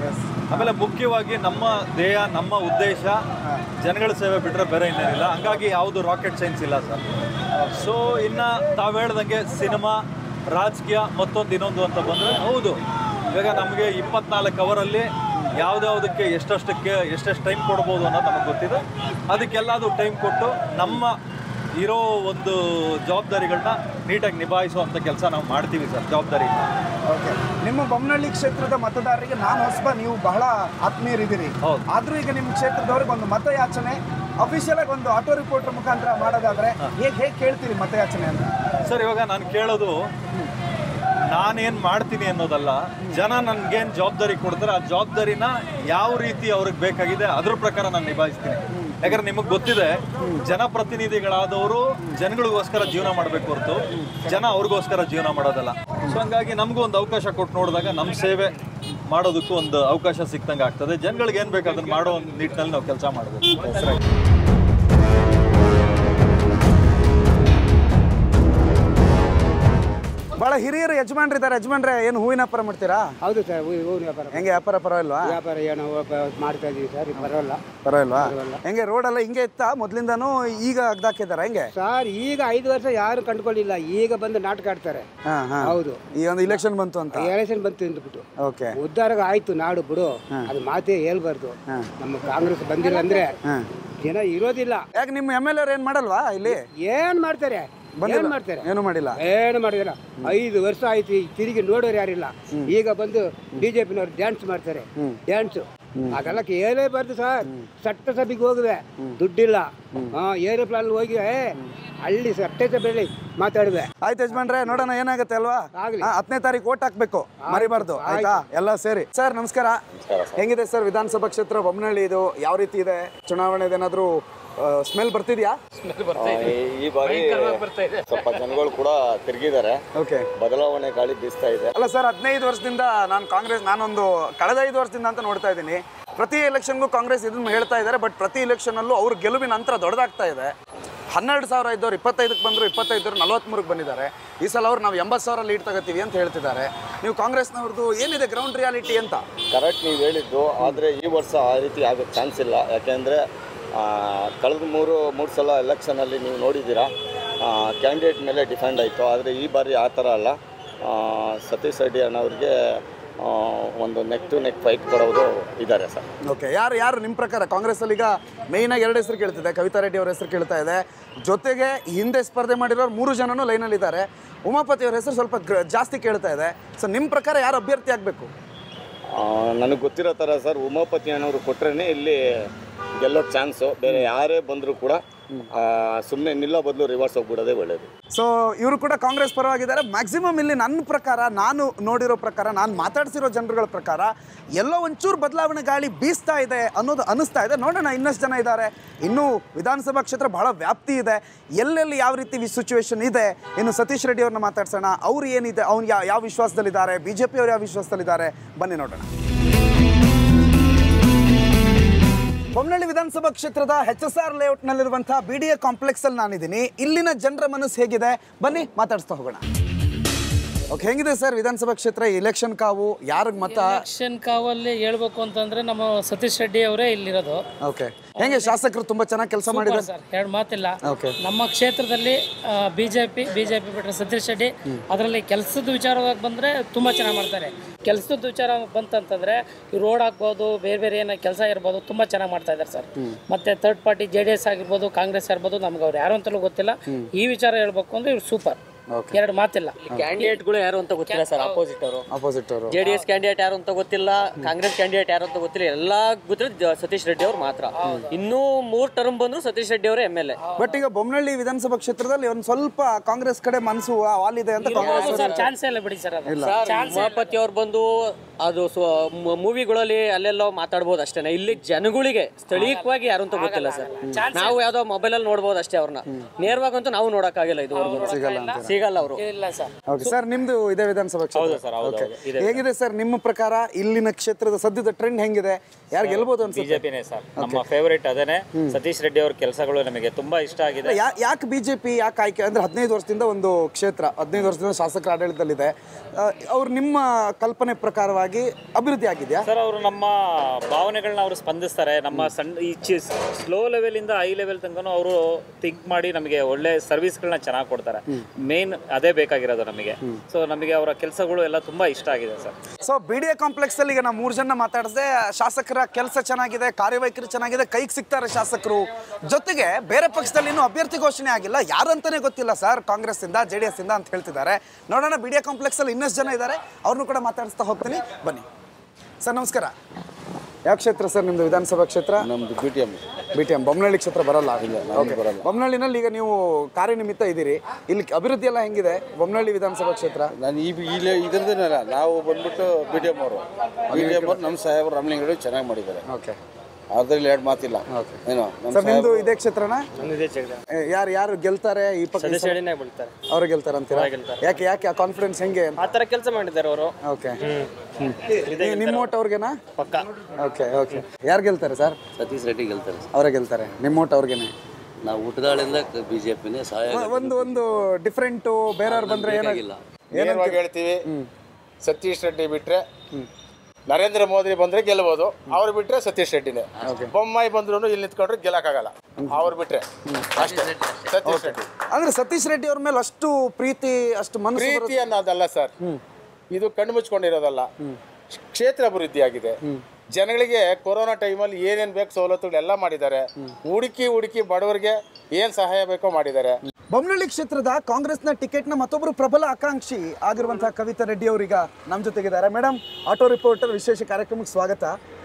ಆಮೇಲೆ ಮುಖ್ಯವಾಗಿ ನಮ್ಮ ಧ್ಯೇಯ ನಮ್ಮ ಉದ್ದೇಶ ಜನಗಳ ಸೇವೆ ಬಿಟ್ಟರೆ ಬೇರೆ ಇನ್ನೇನಿಲ್ಲ ಹಂಗಾಗಿ ಯಾವುದು ರಾಕೆಟ್ ಸೈನ್ಸ್ ಇಲ್ಲ ಸರ್ ಸೊ ಇನ್ನು ತಾವು ಹೇಳ್ದಂಗೆ ಸಿನಿಮಾ ರಾಜಕೀಯ ಮತ್ತೊಂದು ಇನ್ನೊಂದು ಅಂತ ಬಂದರೆ ಹೌದು ಇವಾಗ ನಮಗೆ ಇಪ್ಪತ್ನಾಲ್ಕು ಅವರಲ್ಲಿ ಯಾವುದ್ಯಾವುದಕ್ಕೆ ಎಷ್ಟಷ್ಟಕ್ಕೆ ಎಷ್ಟೆಷ್ಟು ಟೈಮ್ ಕೊಡ್ಬೋದು ಅನ್ನೋದು ನಮಗೆ ಗೊತ್ತಿದೆ ಅದಕ್ಕೆಲ್ಲದು ಟೈಮ್ ಕೊಟ್ಟು ನಮ್ಮ ಇರೋ ಒಂದು ಜವಾಬ್ದಾರಿಗಳನ್ನ ನೀಟಾಗಿ ನಿಭಾಯಿಸುವಂಥ ಕೆಲಸ ನಾವು ಮಾಡ್ತೀವಿ ಸರ್ ಜವಾಬ್ದಾರಿಯಿಂದ ಓಕೆ ನಿಮ್ಮ ಬೊಮ್ಮನಹಳ್ಳಿ ಕ್ಷೇತ್ರದ ಮತದಾರರಿಗೆ ನಾನು ಹೊಸಬ ನೀವು ಬಹಳ ಆತ್ಮೀಯರಿದ್ದೀರಿ ಹೌದು. ಆದ್ರೂ ಈಗ ನಿಮ್ಮ ಕ್ಷೇತ್ರದವ್ರಿಗೆ ಒಂದು ಮತಯಾಚನೆ ಅಫಿಷಿಯಲ್ ಆಗಿ ಒಂದು ಆಟೋ ರಿಪೋರ್ಟರ್ ಮುಖಾಂತರ ಮಾಡೋದಾದ್ರೆ ಹೇಗೆ ಹೇಗೆ ಕೇಳ್ತೀರಿ ಮತಯಾಚನೆ ಅಂತ ಸರ್ ಇವಾಗ ನಾನು ಕೇಳೋದು ನಾನೇನು ಮಾಡ್ತೀನಿ ಅನ್ನೋದಲ್ಲ ಜನ ನನ್ಗೇನು ಜವಾಬ್ದಾರಿ ಕೊಡ್ತಾರೆ ಆ ಜವಾಬ್ದಾರಿನ ಯಾವ ರೀತಿ ಅವ್ರಿಗೆ ಬೇಕಾಗಿದೆ ಅದ್ರ ಪ್ರಕಾರ ನಾನು ನಿಭಾಯಿಸ್ತೀನಿ ಯಾಕಂದ್ರೆ ನಿಮಗೆ ಗೊತ್ತಿದೆ ಜನಪ್ರತಿನಿಧಿಗಳಾದವರು ಜನಗಳಿಗೋಸ್ಕರ ಜೀವನ ಮಾಡಬೇಕು ಹೊರತು ಜನ ಅವ್ರಿಗೋಸ್ಕರ ಜೀವನ ಮಾಡೋದಲ್ಲ ಸೊ ಹಂಗಾಗಿ ನಮಗೂ ಒಂದು ಅವಕಾಶ ಕೊಟ್ಟು ನೋಡಿದಾಗ ನಮ್ಮ ಸೇವೆ ಮಾಡೋದಕ್ಕೂ ಒಂದು ಅವಕಾಶ ಸಿಕ್ತಂಗೆ ಆಗ್ತದೆ ಜನಗಳಿಗೆ ಏನು ಬೇಕು ಅದನ್ನ ಮಾಡೋ ಒಂದು ನಿಟ್ಟಿನಲ್ಲಿ ನಾವು ಕೆಲಸ ಮಾಡಬೇಕು ಬಹಳ ಹಿರಿಯರು ಯಜಮಾನ್ರಿದ್ದಾರೆ ಯಜಮಾನ್ರೆ ಏನು ಹೂವಿನ ವ್ಯಾಪಾರ ಮಾಡ್ತೀರಾ ಹೌದು ಸರ್ ಹೂವಿನ ವ್ಯಾಪಾರ ಹೆಂಗೆ ವ್ಯಾಪಾರ ಪರವಾಗಿಲ್ವಾ ವ್ಯಾಪಾರ ಏನೋ ಒಬ್ಬ ಮಾಡ್ತಾ ಇದೀವಿ ಸರ್ ಬರೋಲ್ಲ ಪರವಾಗಿಲ್ವಾ ಹೆಂಗೆ ರೋಡ್ ಎಲ್ಲ ಹಿಂಗೆ ಇತ್ತಾ ಮೊದ್ಲಿಂದಾನು ಈಗ ಅಗ್ದಾಕಿದಾರ ಹೆಂಗೆ ಸರ್ ಈಗ ಐದು ವರ್ಷ ಯಾರು ಕಂಡುಕೊಳ್ಳಿಲ್ಲ ಈಗ ಬಂದು ನಾಟಕ ಆಡ್ತಾರೆ ಹಾ ಹಾ ಹೌದು ಈ ಒಂದು ಇಲೆಕ್ಷನ್ ಬಂತು ಅಂತ ಎಲೆಕ್ಷನ್ ಬಂತು ಅಂದ್ಬಿಟ್ಟು ಓಕೆ ಉದ್ಧಾರ ಆಯ್ತು ನಾಡು ಬಿಡು ಅದು ಮಾತೇ ಹೇಳ್ಬಾರ್ದು ನಮ್ಮ ಕಾಂಗ್ರೆಸ್ ಬಂದಿಲ್ಲ ಅಂದ್ರೆ ಜನ ಇರೋದಿಲ್ಲ ಯಾಕೆ ನಿಮ್ಮ ಎಮ್ ಎಲ್ ಏನ್ ಮಾಡಲ್ವಾ ಇಲ್ಲಿ ಏನ್ ಮಾಡ್ತಾರೆ ಏನ್ ಮಾಡ್ತಾರೆ ಏನು ಮಾಡಿಲ್ಲ ಏನು ಮಾಡಿದಿಲ್ಲ ಐದು ವರ್ಷ ಆಯ್ತು ಈಗ ತಿರುಗಿ ನೋಡೋರು ಯಾರಿಲ್ಲ ಈಗ ಬಂದು ಬಿಜೆಪಿನವ್ರು ಡ್ಯಾನ್ಸ್ ಮಾಡ್ತಾರೆ ಡ್ಯಾನ್ಸ್ ಅದೆಲ್ಲ ಕೇಳಲೇಬಾರ್ದು ಸರ್ ಸಟ್ಟ ಸಭೆಗೆ ಹೋಗುವೆ ದುಡ್ಡಿಲ್ಲ ಹಾ ಏರೋಪ್ಲಾನ್ ಹೋಗಿ ಏ, ಅಲ್ಲಿ ಸಟ್ಟೆ ಸಭೆಯಲ್ಲಿ ಮಾತಾಡುವೆ ಆಯ್ತು ಯಜಮಾನ್ರೆ ನೋಡೋಣ ಏನಾಗುತ್ತೆ ಅಲ್ವಾ ಆಗ್ಲಿ. ಹಾ, ಹತ್ತನೇ ತಾರೀಕು ಓಟ್ ಹಾಕ್ಬೇಕು ಮರಿಬಾರ್ದು ಆಯ್ತಾ ಎಲ್ಲ ಸೇರಿ ಸರ್ ನಮಸ್ಕಾರ ಹೆಂಗಿದೆ ಸರ್ ವಿಧಾನಸಭಾ ಕ್ಷೇತ್ರ ಬೊಮ್ಮನಹಳ್ಳಿ ಇದು ಯಾವ ರೀತಿ ಇದೆ ಚುನಾವಣೆ ಏನಾದರೂ ಸ್ಮೆಲ್ ಬರ್ತಿದ್ಯಾ ಈ ಬಾರಿ ಸ್ವಲ್ಪ ಜನಗಳು ಕೂಡ ತಿರುಗಿದ್ದಾರೆ ಓಕೆ ಬದಲಾವಣೆ ಗಾಳಿ ಬೀಸ್ತಾ ಇದೆ ಅಲ್ಲ ಸರ್ ಹದಿನೈದು ವರ್ಷದಿಂದ ನಾನು ಕಾಂಗ್ರೆಸ್ ನಾನೊಂದು ಕಳೆದ ಐದು ವರ್ಷದಿಂದ ಅಂತ ನೋಡ್ತಾ ಇದ್ದೀನಿ ಪ್ರತಿ ಎಲೆಕ್ಷನ್ಗೂ ಕಾಂಗ್ರೆಸ್ ಇದನ್ನು ಹೇಳ್ತಾ ಇದ್ದಾರೆ ಬಟ್ ಪ್ರತಿ ಎಲೆಕ್ಷನಲ್ಲೂ ಅವ್ರ ಗೆಲುವಿನ ಅಂತರ ದೊಡ್ಡದಾಗ್ತಾ ಇದೆ ಹನ್ನೆರಡು ಸಾವಿರ ಇದ್ದವ್ರು ಇಪ್ಪತ್ತೈದಕ್ಕೆ ಬಂದರು ಇಪ್ಪತ್ತೈದರು ನಲವತ್ತ್ಮೂರಕ್ಕೆ ಬಂದಿದ್ದಾರೆ ಈ ಸಲ ಅವ್ರು ನಾವು ಎಂಬತ್ತು ಸಾವಿರ ಲೀಡ್ ತಗೋತೀವಿ ಅಂತ ಹೇಳ್ತಿದ್ದಾರೆ ನೀವು ಕಾಂಗ್ರೆಸ್ನವ್ರದ್ದು ಏನಿದೆ ಗ್ರೌಂಡ್ ರಿಯಾಲಿಟಿ ಅಂತ ಕರೆಕ್ಟ್ ನೀವು ಹೇಳಿದ್ದು ಆದರೆ ಈ ವರ್ಷ ಆ ರೀತಿ ಆಗೋ ಚಾನ್ಸ್ ಇಲ್ಲ ಯಾಕೆಂದರೆ ಕಳೆದ ಮೂರು ಮೂರು ಸಲ ಎಲೆಕ್ಷನಲ್ಲಿ ನೀವು ನೋಡಿದ್ದೀರಾ ಕ್ಯಾಂಡಿಡೇಟ್ ಮೇಲೆ ಡಿಫೆಂಡ್ ಆಯಿತು ಆದರೆ ಈ ಬಾರಿ ಆ ಥರ ಅಲ್ಲ ಆ, ಸತೀಶ್ ರೆಡ್ಡಿ ಅನ್ನೋರಿಗೆ ಆ, ಒಂದು ನೆಕ್ ಟು ನೆಕ್ ಫೈಟ್ ಕೊಡೋರು ಇದ್ದಾರೆ ಸರ್ ಓಕೆ ಯಾರು ಯಾರು ನಿಮ್ಮ ಪ್ರಕಾರ ಕಾಂಗ್ರೆಸ್ಸಲ್ಲಿ ಈಗ ಮೇಯ್ನಾಗಿ ಎರಡು ಹೆಸರು ಕೇಳ್ತಿದೆ ಕವಿತಾ ರೆಡ್ಡಿ ಅವ್ರ ಹೆಸರು ಕೇಳ್ತಾ ಇದೆ ಜೊತೆಗೆ ಹಿಂದೆ ಸ್ಪರ್ಧೆ ಮಾಡಿರೋರು ಮೂರು ಜನನೂ ಲೈನಲ್ಲಿದ್ದಾರೆ ಉಮಾಪತಿ ಅವ್ರ ಹೆಸರು ಸ್ವಲ್ಪ ಗ್ರ ಜಾಸ್ತಿ ಕೇಳ್ತಾ ಇದೆ ಸೊ ನಿಮ್ಮ ಪ್ರಕಾರ ಯಾರು ಅಭ್ಯರ್ಥಿ ಆಗಬೇಕು ನನಗೆ ಗೊತ್ತಿರೋ ಥರ ಸರ್ ಉಮಾಪತಿ ಅನ್ನೋರು ಕೊಟ್ರೇ ಇಲ್ಲಿ ಗೆಲ್ಲೋ ಚಾನ್ಸು ಬೇರೆ ಯಾರೇ ಬಂದರೂ ಕೂಡ ಸುಮ್ಮನೆ ನಿಲ್ಲೋ ಬದಲು ರಿವರ್ಸ್ ಹೋಗ್ಬಿಡೋದೇ ಒಳ್ಳೆಯದು ಸೊ ಇವರು ಕೂಡ ಕಾಂಗ್ರೆಸ್ ಪರವಾಗಿದ್ದಾರೆ ಮ್ಯಾಕ್ಸಿಮಮ್ ಇಲ್ಲಿ ನನ್ನ ಪ್ರಕಾರ ನಾನು ನೋಡಿರೋ ಪ್ರಕಾರ ನಾನು ಮಾತಾಡ್ಸಿರೋ ಜನರುಗಳ ಪ್ರಕಾರ ಎಲ್ಲೋ ಒಂಚೂರು ಬದಲಾವಣೆ ಗಾಳಿ ಬೀಸ್ತಾ ಇದೆ ಅನ್ನೋದು ಅನಿಸ್ತಾ ಇದೆ ನೋಡೋಣ ಇನ್ನಷ್ಟು ಜನ ಇದ್ದಾರೆ ಇನ್ನೂ ವಿಧಾನಸಭಾ ಕ್ಷೇತ್ರ ಬಹಳ ವ್ಯಾಪ್ತಿ ಇದೆ ಎಲ್ಲೆಲ್ಲಿ ಯಾವ ರೀತಿ ಸಿಚುವೇಶನ್ ಇದೆ ಇನ್ನು ಸತೀಶ್ ರೆಡ್ಡಿ ಅವ್ರನ್ನ ಮಾತಾಡ್ಸೋಣ ಅವ್ರು ಏನಿದೆ ಅವ್ನು ಯಾವ ಯಾವ ವಿಶ್ವಾಸದಲ್ಲಿದ್ದಾರೆ ಬಿ ಜೆ ಪಿಯವ್ರು ಯಾವ ವಿಶ್ವಾಸದಲ್ಲಿದ್ದಾರೆ ಬನ್ನಿ ನೋಡೋಣ ಬೊಮ್ಮನಹಳ್ಳಿ ವಿಧಾನಸಭಾ ಕ್ಷೇತ್ರದ ಎಚ್ ಎಸ್ ಆರ್ ಲೇಔಟ್ನಲ್ಲಿರುವಂತಹ ಬಿ ಡಿ ಎ ಕಾಂಪ್ಲೆಕ್ಸಲ್ಲಿ ನಾನಿದ್ದೀನಿ ಇಲ್ಲಿನ ಜನರ ಮನಸ್ಸು ಹೇಗಿದೆ ಬನ್ನಿ ಮಾತಾಡಿಸ್ತಾ ಹೋಗೋಣ ಓಕೆ ಹೆಂಗಿದೆ ಸರ್ ವಿಧಾನಸಭಾ ಕ್ಷೇತ್ರ ಎಲೆಕ್ಷನ್ ಕಾವು ಯಾರಿಗೆ ಮತ ಎಲೆಕ್ಷನ್ ಕಾವಲ್ಲಿ ಹೇಳ್ಬೇಕು ಅಂತಂದ್ರೆ ನಮ್ಮ ಸತೀಶ್ ರೆಡ್ಡಿ ಅವರೇ ಇಲ್ಲಿರೋದು ಓಕೆ ಹೆಂಗೆ ಶಾಸಕರು ತುಂಬಾ ಚೆನ್ನಾಗಿ ಕೆಲಸ ಮಾಡಿದ್ದಾರೆ ಸರ್ ಎರಡು ಮಾತಿಲ್ಲ Okay. ನಮ್ಮ ಕ್ಷೇತ್ರದಲ್ಲಿ ಬಿಜೆಪಿ ಬಿಜೆಪಿ ಬಿಟ್ಟರೆ ಸತೀಶ್ ರೆಡ್ಡಿ ಅದರಲ್ಲಿ ಕೆಲಸದ ವಿಚಾರವಾಗಿ ಬಂದ್ರೆ ತುಂಬಾ ಚೆನ್ನಾಗಿ ಮಾಡ್ತಾರೆ ಕೆಲಸದ ವಿಚಾರ ಬಂತಂತಂದ್ರೆ ಈ ರೋಡ್ ಹಾಕ್ಬೋದು ಬೇರೆ ಬೇರೆ ಏನೋ ಕೆಲಸ ಇರ್ಬೋದು ತುಂಬಾ ಚೆನ್ನಾಗಿ ಮಾಡ್ತಾ ಇದ್ದಾರೆ ಸರ್ ಮತ್ತೆ third party J D S ಆಗಿರ್ಬೋದು ಕಾಂಗ್ರೆಸ್ ಇರ್ಬೋದು ನಮ್ಗೆ ಅವ್ರು ಯಾರು ಅಂತಲೂ ಗೊತ್ತಿಲ್ಲ ಈ ವಿಚಾರ ಹೇಳ್ಬೇಕು ಅಂದ್ರೆ ಇವ್ರು ಸೂಪರ್ ಎರಡು ಮಾತಿಲ್ಲ ಕ್ಯಾಂಡಿಡೇಟ್ಗಳು ಯಾರು ಅಂತ ಗೊತ್ತಿಲ್ಲ ಸರ್ ಅಪೋಸಿಟ್ ಅವರು ಅಪೋಸಿಟ್ ಅವರು ಜೆ ಡಿ ಎಸ್ ಕ್ಯಾಂಡಿಡೇಟ್ ಯಾರು ಅಂತ ಗೊತ್ತಿಲ್ಲ ಕಾಂಗ್ರೆಸ್ ಕ್ಯಾಂಡಿಡೇಟ್ ಯಾರು ಅಂತ ಗೊತ್ತಿಲ್ಲ ಎಲ್ಲಾ ಗೊತ್ತಿರೋ ಸತೀಶ್ ರೆಡ್ಡಿ ಅವ್ರು ಮಾತ್ರ ಇನ್ನೂ ಮೂರ್ ಟರ್ಮ್ ಬಂದ್ರು ಸತೀಶ್ ರೆಡ್ಡಿ ಅವರೇ ಎಮ್ ಎಲ್ ಎ ಬಟ್ ಈಗ ಬೊಮ್ಮನಹಳ್ಳಿ ವಿಧಾನಸಭಾ ಕ್ಷೇತ್ರದಲ್ಲಿ ಒಂದು ಸ್ವಲ್ಪ ಕಾಂಗ್ರೆಸ್ ಕಡೆ ಮನಸ್ಸು ವಾಲಿದೆ ಅಂತ ಕಾಂಗ್ರೆಸ್ ಸರ್ ಚಾನ್ಸೇ ಇಲ್ಲ ಬಿಡಿ ಸರ್ ಅದು ಉಮಾಪತಿ ಅವ್ರು ಬಂದು ಅದು ಮೂವಿಗಳಲ್ಲಿ ಅಲ್ಲೆಲ್ಲೋ ಮಾತಾಡ್ಬೋದು ಅಷ್ಟೇನೆ ಇಲ್ಲಿ ಜನಗಳಿಗೆ ಸ್ಥಳೀಯವಾಗಿ ಯಾರು ಅಂತ ಗೊತ್ತಿಲ್ಲ ಸರ್ ನಾವು ಯಾವ್ದೋ ಮೊಬೈಲ್ ಅಲ್ಲಿ ನೋಡ್ಬೋದು ಅಷ್ಟೇ ಅವ್ರನ್ನ ನೇರವಾಗಂತೂ ನಾವು ನೋಡಕ್ಕಾಗಿಲ್ಲ ಇದುವರೆಗೂ ಸಿಗಲ್ಲ ಸಿಗಲ್ಲ ಅವರು ಇಲ್ಲ ಸರ್ ಓಕೆ ಸರ್ ನಿಮ್ದು ಇದೇ ವಿಧಾನಸಭಾ ಕ್ಷೇತ್ರ ಹೌದು ಸರ್, ಹೌದು, Okay. ಹೌದು, ಇದೆ. ಹೇಗಿದೆ ಸರ್ ನಿಮ್ಮ ಪ್ರಕಾರ ಇಲ್ಲಿನ ಕ್ಷೇತ್ರದ ಸದ್ಯದ ಟ್ರೆಂಡ್ ಹೆಂಗಿದೆ ಯಾರು ಗೆಲ್ಬೋದು ಅನ್ಸುತ್ತೆ ಬಿಜೆಪಿನೇ ಸರ್ ನಮ್ಮ ಫೇವರೇಟ್ ಅದೇನೆ ಸತೀಶ್ ರೆಡ್ಡಿ ಅವ್ರ ಕೆಲಸಗಳು ನಮಗೆ ತುಂಬಾ ಇಷ್ಟ ಆಗಿದೆ ಯಾ ಯಾಕೆ ಬಿಜೆಪಿ ಯಾಕೆ ಆಯ್ಕೆ ಅಂದ್ರೆ ಹದಿನೈದು ವರ್ಷದಿಂದ ಒಂದು ಕ್ಷೇತ್ರ ಹದಿನೈದು ವರ್ಷದಿಂದ ಶಾಸಕರ ಆಡಳಿತದಲ್ಲಿದೆ ಅವ್ರು ನಿಮ್ಮ ಕಲ್ಪನೆ ಪ್ರಕಾರವಾಗಿ ಅಭಿವೃದ್ಧಿ ಆಗಿದೆಯಾ ಸರ್ ಅವರು ನಮ್ಮ ಭಾವನೆಗಳನ್ನ ಅವರು ಸ್ಪಂದಿಸ್ತಾರೆ ನಮ್ಮ ಸಣ್ಣ ಈ ಚಿ ಸ್ಲೋ ಲೆವೆಲ್ ಇಂದ ಹೈ ಲೆವೆಲ್ ತನಕನೂ ಅವರು ಥಿಂಕ್ ಮಾಡಿ ನಮಗೆ ಒಳ್ಳೆ ಸರ್ವಿಸ್ಗಳನ್ನ ಚೆನ್ನಾಗಿ ಕೊಡ್ತಾರೆ ಮೇನ್ ಅದೇ ಬೇಕಾಗಿರೋದು ನಮಗೆ ಸೊ ನಮಗೆ ಅವರ ಕೆಲಸಗಳು ಎಲ್ಲ ತುಂಬಾ ಇಷ್ಟ ಆಗಿದೆ sir so B D A complex ಅಲ್ಲಿ ಈಗ ನಾವು ಮೂರು ಜನ ಮಾತಾಡಿದೆ ಶಾಸಕರ ಕೆಲಸ ಚೆನ್ನಾಗಿದೆ ಕಾರ್ಯವೈಖರಿ ಚೆನ್ನಾಗಿದೆ ಕೈಗೆ ಸಿಗ್ತಾರೆ ಶಾಸಕರು ಜೊತೆಗೆ ಬೇರೆ ಪಕ್ಷದಲ್ಲಿ ಇನ್ನೂ ಅಭ್ಯರ್ಥಿ ಘೋಷಣೆ ಆಗಿಲ್ಲ ಯಾರು ಅಂತಾನೆ ಗೊತ್ತಿಲ್ಲ ಸರ್ ಕಾಂಗ್ರೆಸ್ ಇಂದ ಜೆ ಡಿ ಎಸ್ ಇಂದ ಅಂತ ಹೇಳ್ತಿದ್ದಾರೆ ನೋಡೋಣ ಬಿ ಡಿ ಎ ಕಾಂಪ್ಲೆಕ್ಸ್ ಅಲ್ಲಿ ಇನ್ನಷ್ಟು ಜನ ಇದ್ದಾರೆ ಅವ್ರನ್ನೂ ಕೂಡ ಮಾತಾಡಿಸ್ತಾ ಹೋಗ್ತೀನಿ ಬನ್ನಿ ಸರ್ ನಮಸ್ಕಾರ ಯಾವ ಕ್ಷೇತ್ರ ಸರ್ ನಿಮ್ದು ವಿಧಾನಸಭಾ ಕ್ಷೇತ್ರ ನಮ್ದು B T M B T M Bommanahalli ಕ್ಷೇತ್ರ ಬರಲ್ಲ Okay. ಬರಲ್ಲ. ಬೊಮ್ಮನಹಳ್ಳಿನಲ್ಲಿ ಈಗ ನೀವು ಕಾರ್ಯನಿಮಿತ್ತ ಇದ್ದೀರಿ ಇಲ್ಲಿ ಅಭಿವೃದ್ಧಿ ಎಲ್ಲ ಹೆಂಗಿದೆ ಬೊಮ್ಮನಹಳ್ಳಿ ವಿಧಾನಸಭಾ ಕ್ಷೇತ್ರ ನಾನು ಈ ಇಲ್ಲಿ ಇದ್ರದ್ದೇನಲ್ಲ ನಾವು ಬಂದ್ಬಿಟ್ಟು ಬಿ ಟಿ ಎಮ್ ಅವರು ಬಿ ಟಿ ಎಮ್ ಅವರು ನಮ್ಮ ಸಾಹೇಬರು ರಾಮಲಿಂಗರು ಚೆನ್ನಾಗಿ ಮಾಡಿದ್ದಾರೆ ಓಕೆ ಅದ್ರಲ್ಲಿ ಎರಡು ಮಾತಿಲ್ಲ ಏನೋ ನಮ್ಮ ಸರ್ ನಿಮ್ದು ಇದೇ ಕ್ಷೇತ್ರನ ಇದೇ ಕ್ಷೇತ್ರ ಏ, ಯಾರು ಯಾರು ಗೆಲ್ತಾರೆ ಈ ಪಕ್ಕ ಸತೀಶ್ ರೆಡ್ಡಿನೇ ಬಿಡ್ತಾರೆ ಅವ್ರು ಗೆಲ್ತಾರೆ ಅಂತೀರಾ ಯಾಕೆ ಯಾಕೆ ಆ ಕಾನ್ಫಿಡೆನ್ಸ್ ಹೆಂಗೆ ಅಂತ ಆ ಥರ ಕೆಲಸ ಮಾಡಿದ್ದಾರೆ ಅವರು ಓಕೆ ನಿಮ್ಮ ಓಟ್ ಅವ್ರಿಗೆನಾ ಪಕ್ಕ ಓಕೆ ಓಕೆ ಯಾರು ಗೆಲ್ತಾರೆ ಸರ್ ಸತೀಶ್ ರೆಡ್ಡಿ ಗೆಲ್ತಾರೆ ಅವರೇ ಗೆಲ್ತಾರೆ ನಿಮ್ಮ ಓಟ್ ಅವ್ರಿಗೆನೆ ನಾವು ಊಟದಾಳಿಂದ ಬಿಜೆಪಿನೇ ಸಹಾಯ ಒ- ಒಂದು ಒಂದು ಡಿಫ್ರೆಂಟು ಬೇರೆಯವ್ರು ಬಂದ್ರೆ ಏನಾಗಿಲ್ಲ ನೇರವಾಗಿ ಹೇಳ್ತೀವಿ ಸತೀಶ್ ರೆಡ್ಡಿ ಬಿಟ್ರೆ ನರೇಂದ್ರ ಮೋದಿ ಬಂದ್ರೆ ಗೆಲ್ಬೋದು ಅವ್ರು ಬಿಟ್ರೆ ಸತೀಶ್ ರೆಡ್ಡಿನೇ ಬೊಮ್ಮಾಯಿ ಬಂದ್ರು ಇಲ್ಲಿ ನಿಂತ್ಕೊಂಡ್ರೆ ಗೆಲ್ಲಕ್ಕಾಗಲ್ಲ ಅವ್ರು ಬಿಟ್ರೆ ಅಷ್ಟೇ ಸತೀಶ್ ರೆಡ್ಡಿ ಅಂದ್ರೆ ಸತೀಶ್ ರೆಡ್ಡಿ ಅವ್ರ ಮೇಲೆ ಅಷ್ಟು ಪ್ರೀತಿ ಅಷ್ಟು ಮನಸ್ಸು ಬರೋದು- ಪ್ರೀತಿ ಅನ್ನೋದಲ್ಲ ಸರ್ ಇದು ಕಣ್ಣು ಮುಚ್ಕೊಂಡಿರೋದಲ್ಲ ಕ್ಷೇತ್ರ ಅಭಿವೃದ್ಧಿ ಆಗಿದೆ ಜನಗಳಿಗೆ ಕೊರೋನಾ ಟೈಮಲ್ಲಿ ಏನೇನ್ ಬೇಕು ಸವಲತ್ತುಗಳೆಲ್ಲ ಮಾಡಿದ್ದಾರೆ ಹುಡುಕಿ ಹುಡುಕಿ ಬಡವರಿಗೆ ಏನ್ ಸಹಾಯ ಬೇಕೋ ಮಾಡಿದ್ದಾರೆ ಬೊಮ್ಮನಹಳ್ಳಿ ಕ್ಷೇತ್ರದ ಕಾಂಗ್ರೆಸ್ನ ಟಿಕೆಟ್ನ ಮತ್ತೊಬ್ಬರು ಪ್ರಬಲ ಆಕಾಂಕ್ಷಿ ಆಗಿರುವಂತಹ ಕವಿತಾ ರೆಡ್ಡಿ ಅವರೀಗ ನಮ್ಮ ಜೊತೆಗಿದ್ದಾರೆ ಮೇಡಮ್ ಆಟೋ ರಿಪೋರ್ಟರ್ ವಿಶೇಷ ಕಾರ್ಯಕ್ರಮಕ್ಕೆ ಸ್ವಾಗತ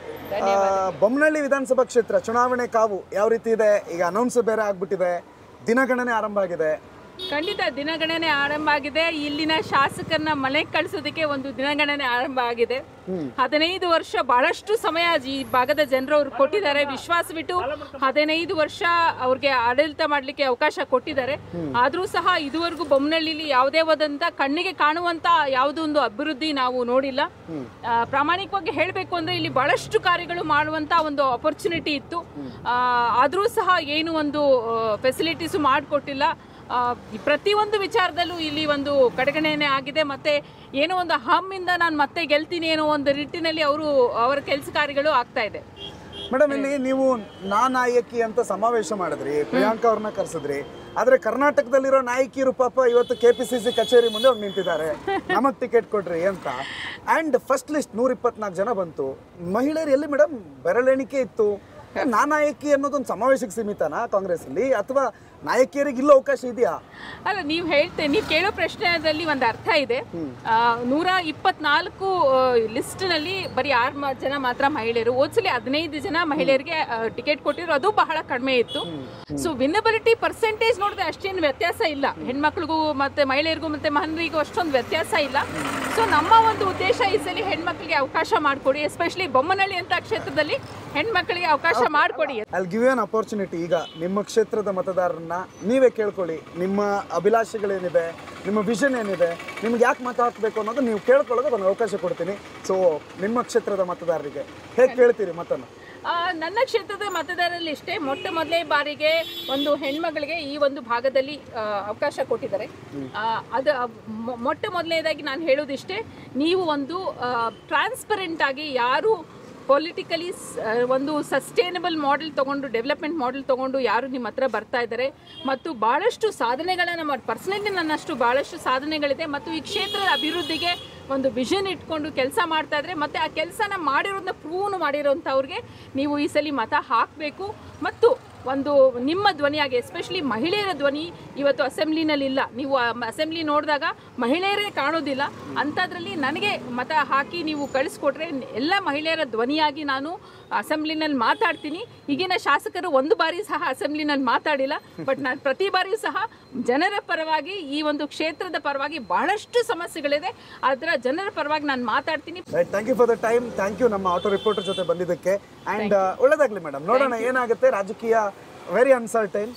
ಆ, ಬೊಮ್ಮನಹಳ್ಳಿ ವಿಧಾನಸಭಾ ಕ್ಷೇತ್ರ ಚುನಾವಣೆ ಕಾವು ಯಾವ ರೀತಿ ಇದೆ ಈಗ ಅನೌನ್ಸ್ ಬೇರೆ ಆಗ್ಬಿಟ್ಟಿದೆ ದಿನಗಣನೆ ಆರಂಭ ಆಗಿದೆ ಖಂಡಿತ ದಿನಗಣನೆ ಆರಂಭ ಆಗಿದೆ ಇಲ್ಲಿನ ಶಾಸಕರನ್ನ ಮನೆಗೆ ಕಳಿಸೋದಕ್ಕೆ ಒಂದು ದಿನಗಣನೆ ಆರಂಭ ಆಗಿದೆ ಹದಿನೈದು ವರ್ಷ ಬಹಳಷ್ಟು ಸಮಯ ಈ ಭಾಗದ ಜನರು ಅವ್ರು ಕೊಟ್ಟಿದ್ದಾರೆ ವಿಶ್ವಾಸವಿಟ್ಟು ಹದಿನೈದು ವರ್ಷ ಅವ್ರಿಗೆ ಆಡಳಿತ ಮಾಡ್ಲಿಕ್ಕೆ ಅವಕಾಶ ಕೊಟ್ಟಿದ್ದಾರೆ ಆದ್ರೂ ಸಹ ಇದುವರೆಗೂ ಬೊಮ್ಮನಹಳ್ಳಿಲಿ ಯಾವುದೇ ಹೋದಂತ ಕಣ್ಣಿಗೆ ಕಾಣುವಂತ ಯಾವುದೋ ಒಂದು ಅಭಿವೃದ್ಧಿ ನಾವು ನೋಡಿಲ್ಲ ಆ, ಪ್ರಾಮಾಣಿಕವಾಗಿ ಹೇಳಬೇಕು ಅಂದ್ರೆ ಇಲ್ಲಿ ಬಹಳಷ್ಟು ಕಾರ್ಯಗಳು ಮಾಡುವಂತ ಒಂದು ಅಪರ್ಚುನಿಟಿ ಇತ್ತು ಆ, ಆದ್ರೂ ಸಹ ಏನು ಒಂದು ಫೆಸಿಲಿಟೀಸು ಮಾಡಿಕೊಟ್ಟಿಲ್ಲ ಆ, ಈ ಪ್ರತಿಯೊಂದು ವಿಚಾರದಲ್ಲೂ ಇಲ್ಲಿ ಒಂದು ಕಡೆಗಣನೆ ಆಗಿದೆ ಮತ್ತೆ ಏನೋ ಒಂದು ಹಮ್ಮಿಂದ ನಾನು ಮತ್ತೆ ಗೆಲ್ತೀನಿ ಅನ್ನೋ ಒಂದು ನಿಟ್ಟಿನಲ್ಲಿ ಅವರು ಅವರ ಕೆಲಸ ಕಾರ್ಯಗಳು ಆಗ್ತಾ ಇದೆ ಮೇಡಮ್ ಇಲ್ಲಿ ನೀವು ನಾ ನಾಯಕಿ ಅಂತ ಸಮಾವೇಶ ಮಾಡಿದ್ರಿ ಪ್ರಿಯಾಂಕಾ ಅವ್ರನ್ನ ಕರ್ಸಿದ್ರಿ ಆದ್ರೆ ಕರ್ನಾಟಕದಲ್ಲಿರೋ ನಾಯಕಿಯರು ಪಾಪ ಇವತ್ತು ಕೆ ಪಿ ಸಿ ಸಿ ಕಚೇರಿ ಮುಂದೆ ಹೋಗಿ ನಿಂತಿದ್ದಾರೆ ನಮಗ್ ಟಿಕೆಟ್ ಕೊಡ್ರಿ ಅಂತ ಅಂಡ್ ಫಸ್ಟ್ ಲಿಸ್ಟ್ ನೂರ ಇಪ್ಪತ್ನಾಲ್ಕು ಜನ ಬಂತು ಮಹಿಳೆಯರು ಎಲ್ಲಿ ಮೇಡಮ್ ಬೆರಳೆಣಿಕೆ ಇತ್ತು ನಾ ನಾಯಕಿ ಅನ್ನೋದೊಂದು ಸಮಾವೇಶಕ್ಕೆ ಸೀಮಿತನಾ ಕಾಂಗ್ರೆಸ್ ಅಲ್ಲಿ ಅಥವಾ ನಾಯಕಿಯರಿಗೆ ಇಲ್ಲ ಅವಕಾಶ ಇದೆಯಾ ಅಲ್ಲ ನೀವು ಹೇಳ್ತೇನೆ ನೀವು ಕೇಳೋ ಪ್ರಶ್ನೆಯಲ್ಲಿ ಒಂದು ಅರ್ಥ ಇದೆ ಆ, ನೂರ ಇಪ್ಪತ್ನಾಲ್ಕು ಲಿಸ್ಟ್ನಲ್ಲಿ ಬರೀ ಆರು ಮ- ಜನ ಮಾತ್ರ ಮಹಿಳೆಯರು ಹೋದ್ಸಲಿ ಹದಿನೈದು ಜನ ಮಹಿಳೆಯರಿಗೆ ಟಿಕೆಟ್ ಕೊಟ್ಟಿದ್ರು ಅದು ಬಹಳ ಕಡಿಮೆ ಇತ್ತು ಸೊ ವಿನ್ನಬಿಲಿಟಿ ಪರ್ಸೆಂಟೇಜ್ ನೋಡಿದ್ರೆ ಅಷ್ಟೇನು ವ್ಯತ್ಯಾಸ ಇಲ್ಲ ಹೆಣ್ಮಕ್ಳಿಗೂ ಮತ್ತೆ ಮಹಿಳೆಯರಿಗೂ ಮತ್ತೆ ಮಹನರಿಗೂ ಅಷ್ಟೊಂದು ವ್ಯತ್ಯಾಸ ಇಲ್ಲ ಸೊ ನಮ್ಮ ಒಂದು ಉದ್ದೇಶ ಈ ಸಲ ಹೆಣ್ಮಕ್ಳಿಗೆ ಅವಕಾಶ ಮಾಡಿಕೊಡಿ ಎಸ್ಪೆಷಲಿ ಬೊಮ್ಮನಹಳ್ಳಿ ಅಂತ ಕ್ಷೇತ್ರದಲ್ಲಿ ಹೆಣ್ಮಕ್ಳಿಗೆ ಅವಕಾಶ ಮಾಡಿಕೊಡಿ ಅಲ್ಲಿ ಗಿವ್ ಅನ್ ಅಪರ್ಚುನಿಟಿ ಈಗ ನಿಮ್ಮ ಕ್ಷೇತ್ರದ ಮತದಾರರನ್ನ ನೀವೇ ಕೇಳ್ಕೊಳ್ಳಿ ನಿಮ್ಮ ಅಭಿಲಾಷೆಗಳೇನಿದೆ ನಿಮ್ಮ ವಿಷನ್ ಏನಿದೆ ನಿಮ್ಗೆ ಯಾಕೆ ಮತ ಹಾಕಬೇಕು ಅನ್ನೋದು ನೀವು ಕೇಳ್ಕೊಳ್ಳೋದಕ್ಕೆ ಒಂದು ಅವಕಾಶ ಕೊಡ್ತೀನಿ ಸೊ ನಿಮ್ಮ ಕ್ಷೇತ್ರದ ಮತದಾರರಿಗೆ ಹೇಗೆ ಕೇಳ್ತೀರಿ ಮತನ ಆ, ನನ್ನ ಕ್ಷೇತ್ರದ ಮತದಾರರಲ್ಲಿ ಇಷ್ಟೇ ಮೊಟ್ಟ ಮೊದಲೇ ಬಾರಿಗೆ ಒಂದು ಹೆಣ್ಮಗಳಿಗೆ ಈ ಒಂದು ಭಾಗದಲ್ಲಿ ಆ, ಅವಕಾಶ ಕೊಟ್ಟಿದ್ದಾರೆ ಆ, ಅದು ಆ, ಮೊ- ಮೊಟ್ಟ ಮೊದಲನೇದಾಗಿ ನಾನು ಹೇಳೋದಿಷ್ಟೇ ನೀವು ಒಂದು ಟ್ರಾನ್ಸ್ಪರೆಂಟ್ ಆಗಿ ಯಾರು ಪೊಲಿಟಿಕಲಿ ಒಂದು ಸಸ್ಟೈನಬಲ್ ಮಾಡೆಲ್ ತಗೊಂಡು ಡೆವಲಪ್ಮೆಂಟ್ ಮಾಡೆಲ್ ತಗೊಂಡು ಯಾರು ನಿಮ್ಮ ಹತ್ರ ಬರ್ತಾ ಇದ್ದಾರೆ ಮತ್ತು ಭಾಳಷ್ಟು ಸಾಧನೆಗಳನ್ನು ಮಾಡಿ ಪರ್ಸನಲಿ ನನ್ನಷ್ಟು ಭಾಳಷ್ಟು ಸಾಧನೆಗಳಿದೆ ಮತ್ತು ಈ ಕ್ಷೇತ್ರದ ಅಭಿವೃದ್ಧಿಗೆ ಒಂದು ವಿಷನ್ ಇಟ್ಕೊಂಡು ಕೆಲಸ ಮಾಡ್ತಾ ಇದ್ರೆ ಮತ್ತೆ ಆ ಕೆಲಸನ ಮಾಡಿರೋದನ್ನ ಪ್ರೂವ್ ಮಾಡಿರೋಂಥವ್ರಿಗೆ ನೀವು ಈ ಸಲ ಮತ ಹಾಕಬೇಕು ಮತ್ತು ಒಂದು ನಿಮ್ಮ ಧ್ವನಿಯಾಗಿ ಎಸ್ಪೆಷಲಿ ಮಹಿಳೆಯರ ಧ್ವನಿ ಇವತ್ತು ಅಸೆಂಬ್ಲಿನಲ್ಲಿ ಇಲ್ಲ ನೀವು ಅಸೆಂಬ್ಲಿ ನೋಡಿದಾಗ ಮಹಿಳೆಯರೇ ಕಾಣೋದಿಲ್ಲ ಅಂಥದ್ರಲ್ಲಿ ನನಗೆ ಮತ ಹಾಕಿ ನೀವು ಕಳಿಸ್ಕೊಟ್ರೆ ಎಲ್ಲ ಮಹಿಳೆಯರ ಧ್ವನಿಯಾಗಿ ನಾನು ಅಸೆಂಬ್ಲಿನಲ್ಲಿ ಮಾತಾಡ್ತೀನಿ ಈಗಿನ ಶಾಸಕರು ಒಂದು ಬಾರಿ ಸಹ ಅಸೆಂಬ್ಲಿನಲ್ಲಿ ಮಾತಾಡಿಲ್ಲ ಬಟ್ ನಾನು ಪ್ರತಿ ಬಾರಿಯೂ ಸಹ ಜನರ ಪರವಾಗಿ ಈ ಒಂದು ಕ್ಷೇತ್ರದ ಪರವಾಗಿ ಬಹಳಷ್ಟು ಸಮಸ್ಯೆಗಳಿದೆ ಅದರ ಜನರ ಪರವಾಗಿ ನಾನು ಮಾತಾಡ್ತೀನಿ right thank you for the time thank you ನಮ್ಮ ಆಟೋ ರಿಪೋರ್ಟರ್ ಜೊತೆ ಬಂದಿದ್ದಕ್ಕೆ ಆ್ಯಂಡ್ ಒಳ್ಳೇದಾಗಲಿ ಮೇಡಮ್ ನೋಡೋಣ ಏನಾಗುತ್ತೆ ರಾಜಕೀಯ ವೆರಿ ಅನ್ಸರ್ಟೈನ್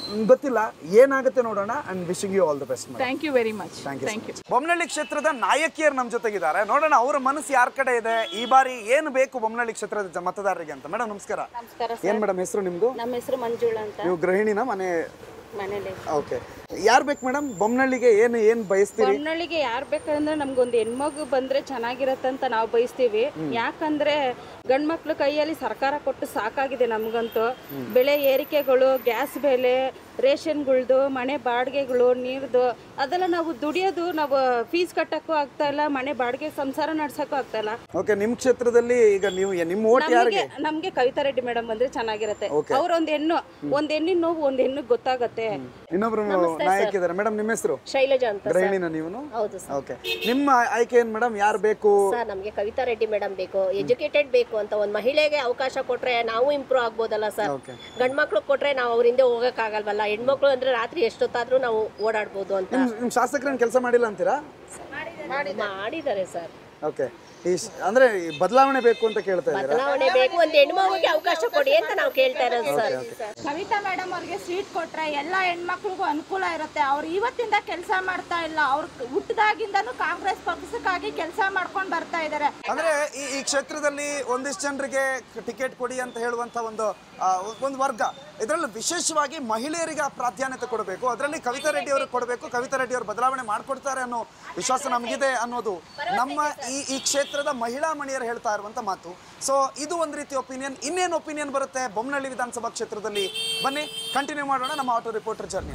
ಗೊತ್ತಿಲ್ಲ ಏನಾಗುತ್ತೆ ನೋಡೋಣ and wishing you all the best thank you very much thank you thank you Bommanahalli ಕ್ಷೇತ್ರದ ನಾಯಕಿಯರು ನಮ್ಮ ಜೊತೆಗಿದ್ದಾರೆ ನೋಡೋಣ ಅವರ ಮನಸ್ಸು ಯಾರ ಕಡೆ ಇದೆ ಈ ಬಾರಿ ಏನು ಬೇಕು ಬೊಮ್ಮನಹಳ್ಳಿ ಕ್ಷೇತ್ರದ ಜ- ಮತದಾರರಿಗೆ ಅಂತ ಮೇಡಮ್ ನಮಸ್ಕಾರ ನಮಸ್ಕಾರ ಏನ್ ಮೇಡಮ್ ಹೆಸರು ನಿಮ್ದು ನಮ್ಮ ಹೆಸರು ಮಂಜುಳಾ ಅಂತ ನೀವು ಗೃಹಿಣಿನ ಮನೆ ಮನೇಲಿ ಓಕೆ ಯಾರು ಬೇಕು ಮೇಡಮ್ ಬೊಮ್ಮನಹಳ್ಳಿಗೆ ಏನು ಏನು ಬಯಸ್ತೀರಿ ಬೊಮ್ಮನಳ್ಳಿಗೆ ಯಾರು ಬೇಕಂದ್ರೆ ನಮ್ಗೊಂದು ಹೆಣ್ಮಗು ಬಂದ್ರೆ ಚೆನ್ನಾಗಿರತ್ತಂತ ನಾವು ಬಯಸ್ತೀವಿ ಯಾಕಂದ್ರೆ ಗಂಡ್ಮಕ್ಳು ಕೈಯಲ್ಲಿ ಸರ್ಕಾರ ಕೊಟ್ಟು ಸಾಕಾಗಿದೆ ನಮಗಂತೂ ಬೆಳೆ ಏರಿಕೆಗಳು ಗ್ಯಾಸ್ ಬೆಲೆ ರೇಷನ್ಗಳ್ದು ಮನೆ ಬಾಡಿಗೆಗಳು ನೀರ್ದು ಅದೆಲ್ಲ ನಾವು ದುಡಿಯೋದು ನಾವು ಫೀಸ್ ಕಟ್ಟಕ್ಕೂ ಆಗ್ತಾ ಇಲ್ಲ ಮನೆ ಬಾಡಿಗೆ ಸಂಸಾರ ನಡ್ಸಕ್ಕೂ ಆಗ್ತಾ ಇಲ್ಲ ಓಕೆ ನಿಮ್ಮ ಕ್ಷೇತ್ರದಲ್ಲಿ ಈಗ ನೀವು ನಿಮ್ಮ ಓಟ್ ನಮ್ಗೆ ಯಾರಿಗೆ ನಮ್ಗೆ ಕವಿತಾ ರೆಡ್ಡಿ ಮೇಡಮ್ ಬಂದ್ರೆ ಚೆನ್ನಾಗಿರತ್ತೆ Okay. ಅವ್ರ ಒಂದ್ ಹೆಣ್ಣು ಒಂದ್ ಹೆಣ್ಣಿನ ನೋವು ಒಂದ್ ಹೆಣ್ಣಿಗೆ ಗೊತ್ತಾಗತ್ತೆ ಇನ್ನೊಬ್ರು ನಮಸ್ತೆ ನಾಯಕ ಸರ್. ಇದ್ದಾರೆ ಮೇಡಮ್ ನಿಮ್ಮ ಹೆಸರು ಶೈಲಜಾ ಅಂತ ಸರ್. ಗೃಹಿಣಿನ ನೀವು ಹೌದು ಸರ್ ಓಕೆ ನಿಮ್ಮ ಆಯ್ಕೆ ಏನು ಮೇಡಮ್ ಯಾರು ಬೇಕು ಸರ್ ನಮಗೆ ಕವಿತಾ ರೆಡ್ಡಿ ಮೇಡಮ್ ಬೇಕು ಎಜುಕೇಟೆಡ್ ಬೇಕು ಅಂತ ಒಂದು ಮಹಿಳೆಗೆ ಅವಕಾಶ ಕೊಟ್ರೆ ನಾವು ಇಂಪ್ರೂವ್ ಆಗ್ಬೋದಲ್ಲ ಸರ್ ಓಕೆ ಗಂಡ್ಮಕ್ಳು ಕೊಟ್ರೆ ನಾವು ಅವ್ರ ಹಿಂದೆ ಹೋಗಕ್ಕಾಗಲ್ವಲ್ಲ ಹೆಣ್ಮಕ್ಳು ಅಂದ್ರೆ ರಾತ್ರಿ ಎಷ್ಟೊತ್ತಾದ್ರೂ ನಾವು ಓಡಾಡ್ಬೋದು ಅಂತ ನಿಮ್ಮ ನಿಮ್ಮ ಶಾಸಕರನ್ನ ಕೆಲಸ ಮಾಡಿಲ್ಲ ಅಂತೀರಾ ಮಾಡಿದ್ದಾರೆ ಸರ್ ಓಕೆ ಈ ಶ- ಅಂದ್ರೆ ಈ ಬದಲಾವಣೆ ಬೇಕು ಅಂತ ಕೇಳ್ತಾ ಇದ್ದೀರಾ ಬದಲಾವಣೆ ಬೇಕು ಒಂದು ಹೆಣ್ಮಗುಗೆ ಅವಕಾಶ ಕೊಡಿ ಅಂತ ನಾವು ಕೇಳ್ತಾ ಇರೋದು ಸರ್ ಕವಿತಾ ಮೇಡಮ್ ಅವ್ರಿಗೆ ಸೀಟ್ ಕೊಟ್ರೆ ಎಲ್ಲ ಹೆಣ್ಮಕ್ಳಿಗೂ ಅನುಕೂಲ ಇರುತ್ತೆ ಅವ್ರು ಇವತ್ತಿಂದ ಕೆಲಸ ಮಾಡ್ತಾ ಇಲ್ಲ ಅವ್ರು ಹುಟ್ಟದಾಗಿಂದನೂ ಕಾಂಗ್ರೆಸ್ ಪಕ್ಷಕ್ಕಾಗಿ ಕೆಲಸ ಮಾಡ್ಕೊಂಡು ಬರ್ತಾ ಇದ್ದಾರೆ ಅಂದ್ರೆ ಈ ಈ ಕ್ಷೇತ್ರದಲ್ಲಿ ಒಂದಿಷ್ಟು ಜನರಿಗೆ ಟಿಕೆಟ್ ಕೊಡಿ ಅಂತ ಹೇಳುವಂತ ಒಂದು ಆ, ಒಂದು ವರ್ಗ ಇದರಲ್ಲಿ ವಿಶೇಷವಾಗಿ ಮಹಿಳೆಯರಿಗೆ ಆ ಪ್ರಾಧಾನ್ಯತೆ ಕೊಡಬೇಕು ಅದರಲ್ಲಿ ಕವಿತಾ ರೆಡ್ಡಿ ಅವ್ರಿಗೆ ಕೊಡಬೇಕು ಕವಿತಾ ರೆಡ್ಡಿ ಅವರು ಬದಲಾವಣೆ ಮಾಡ್ಕೊಡ್ತಾರೆ ಅನ್ನೋ ವಿಶ್ವಾಸ ನಮಗಿದೆ ಅನ್ನೋದು ನಮ್ಮ ಈ ಈ ಕ್ಷೇತ್ರದ ಮಹಿಳಾ ಮಣಿಯರು ಹೇಳ್ತಾ ಇರುವಂತ ಮಾತು ಸೊ ಇದು ಒಂದು ರೀತಿ ಒಪಿನಿಯನ್ ಇನ್ನೇನು ಒಪಿನಿಯನ್ ಬರುತ್ತೆ ಬೊಮ್ಮನಹಳ್ಳಿ ವಿಧಾನಸಭಾ ಕ್ಷೇತ್ರದಲ್ಲಿ ಬನ್ನಿ ಕಂಟಿನ್ಯೂ ಮಾಡೋಣ ನಮ್ಮ ಆಟೋ ರಿಪೋರ್ಟರ್ ಜರ್ನಿ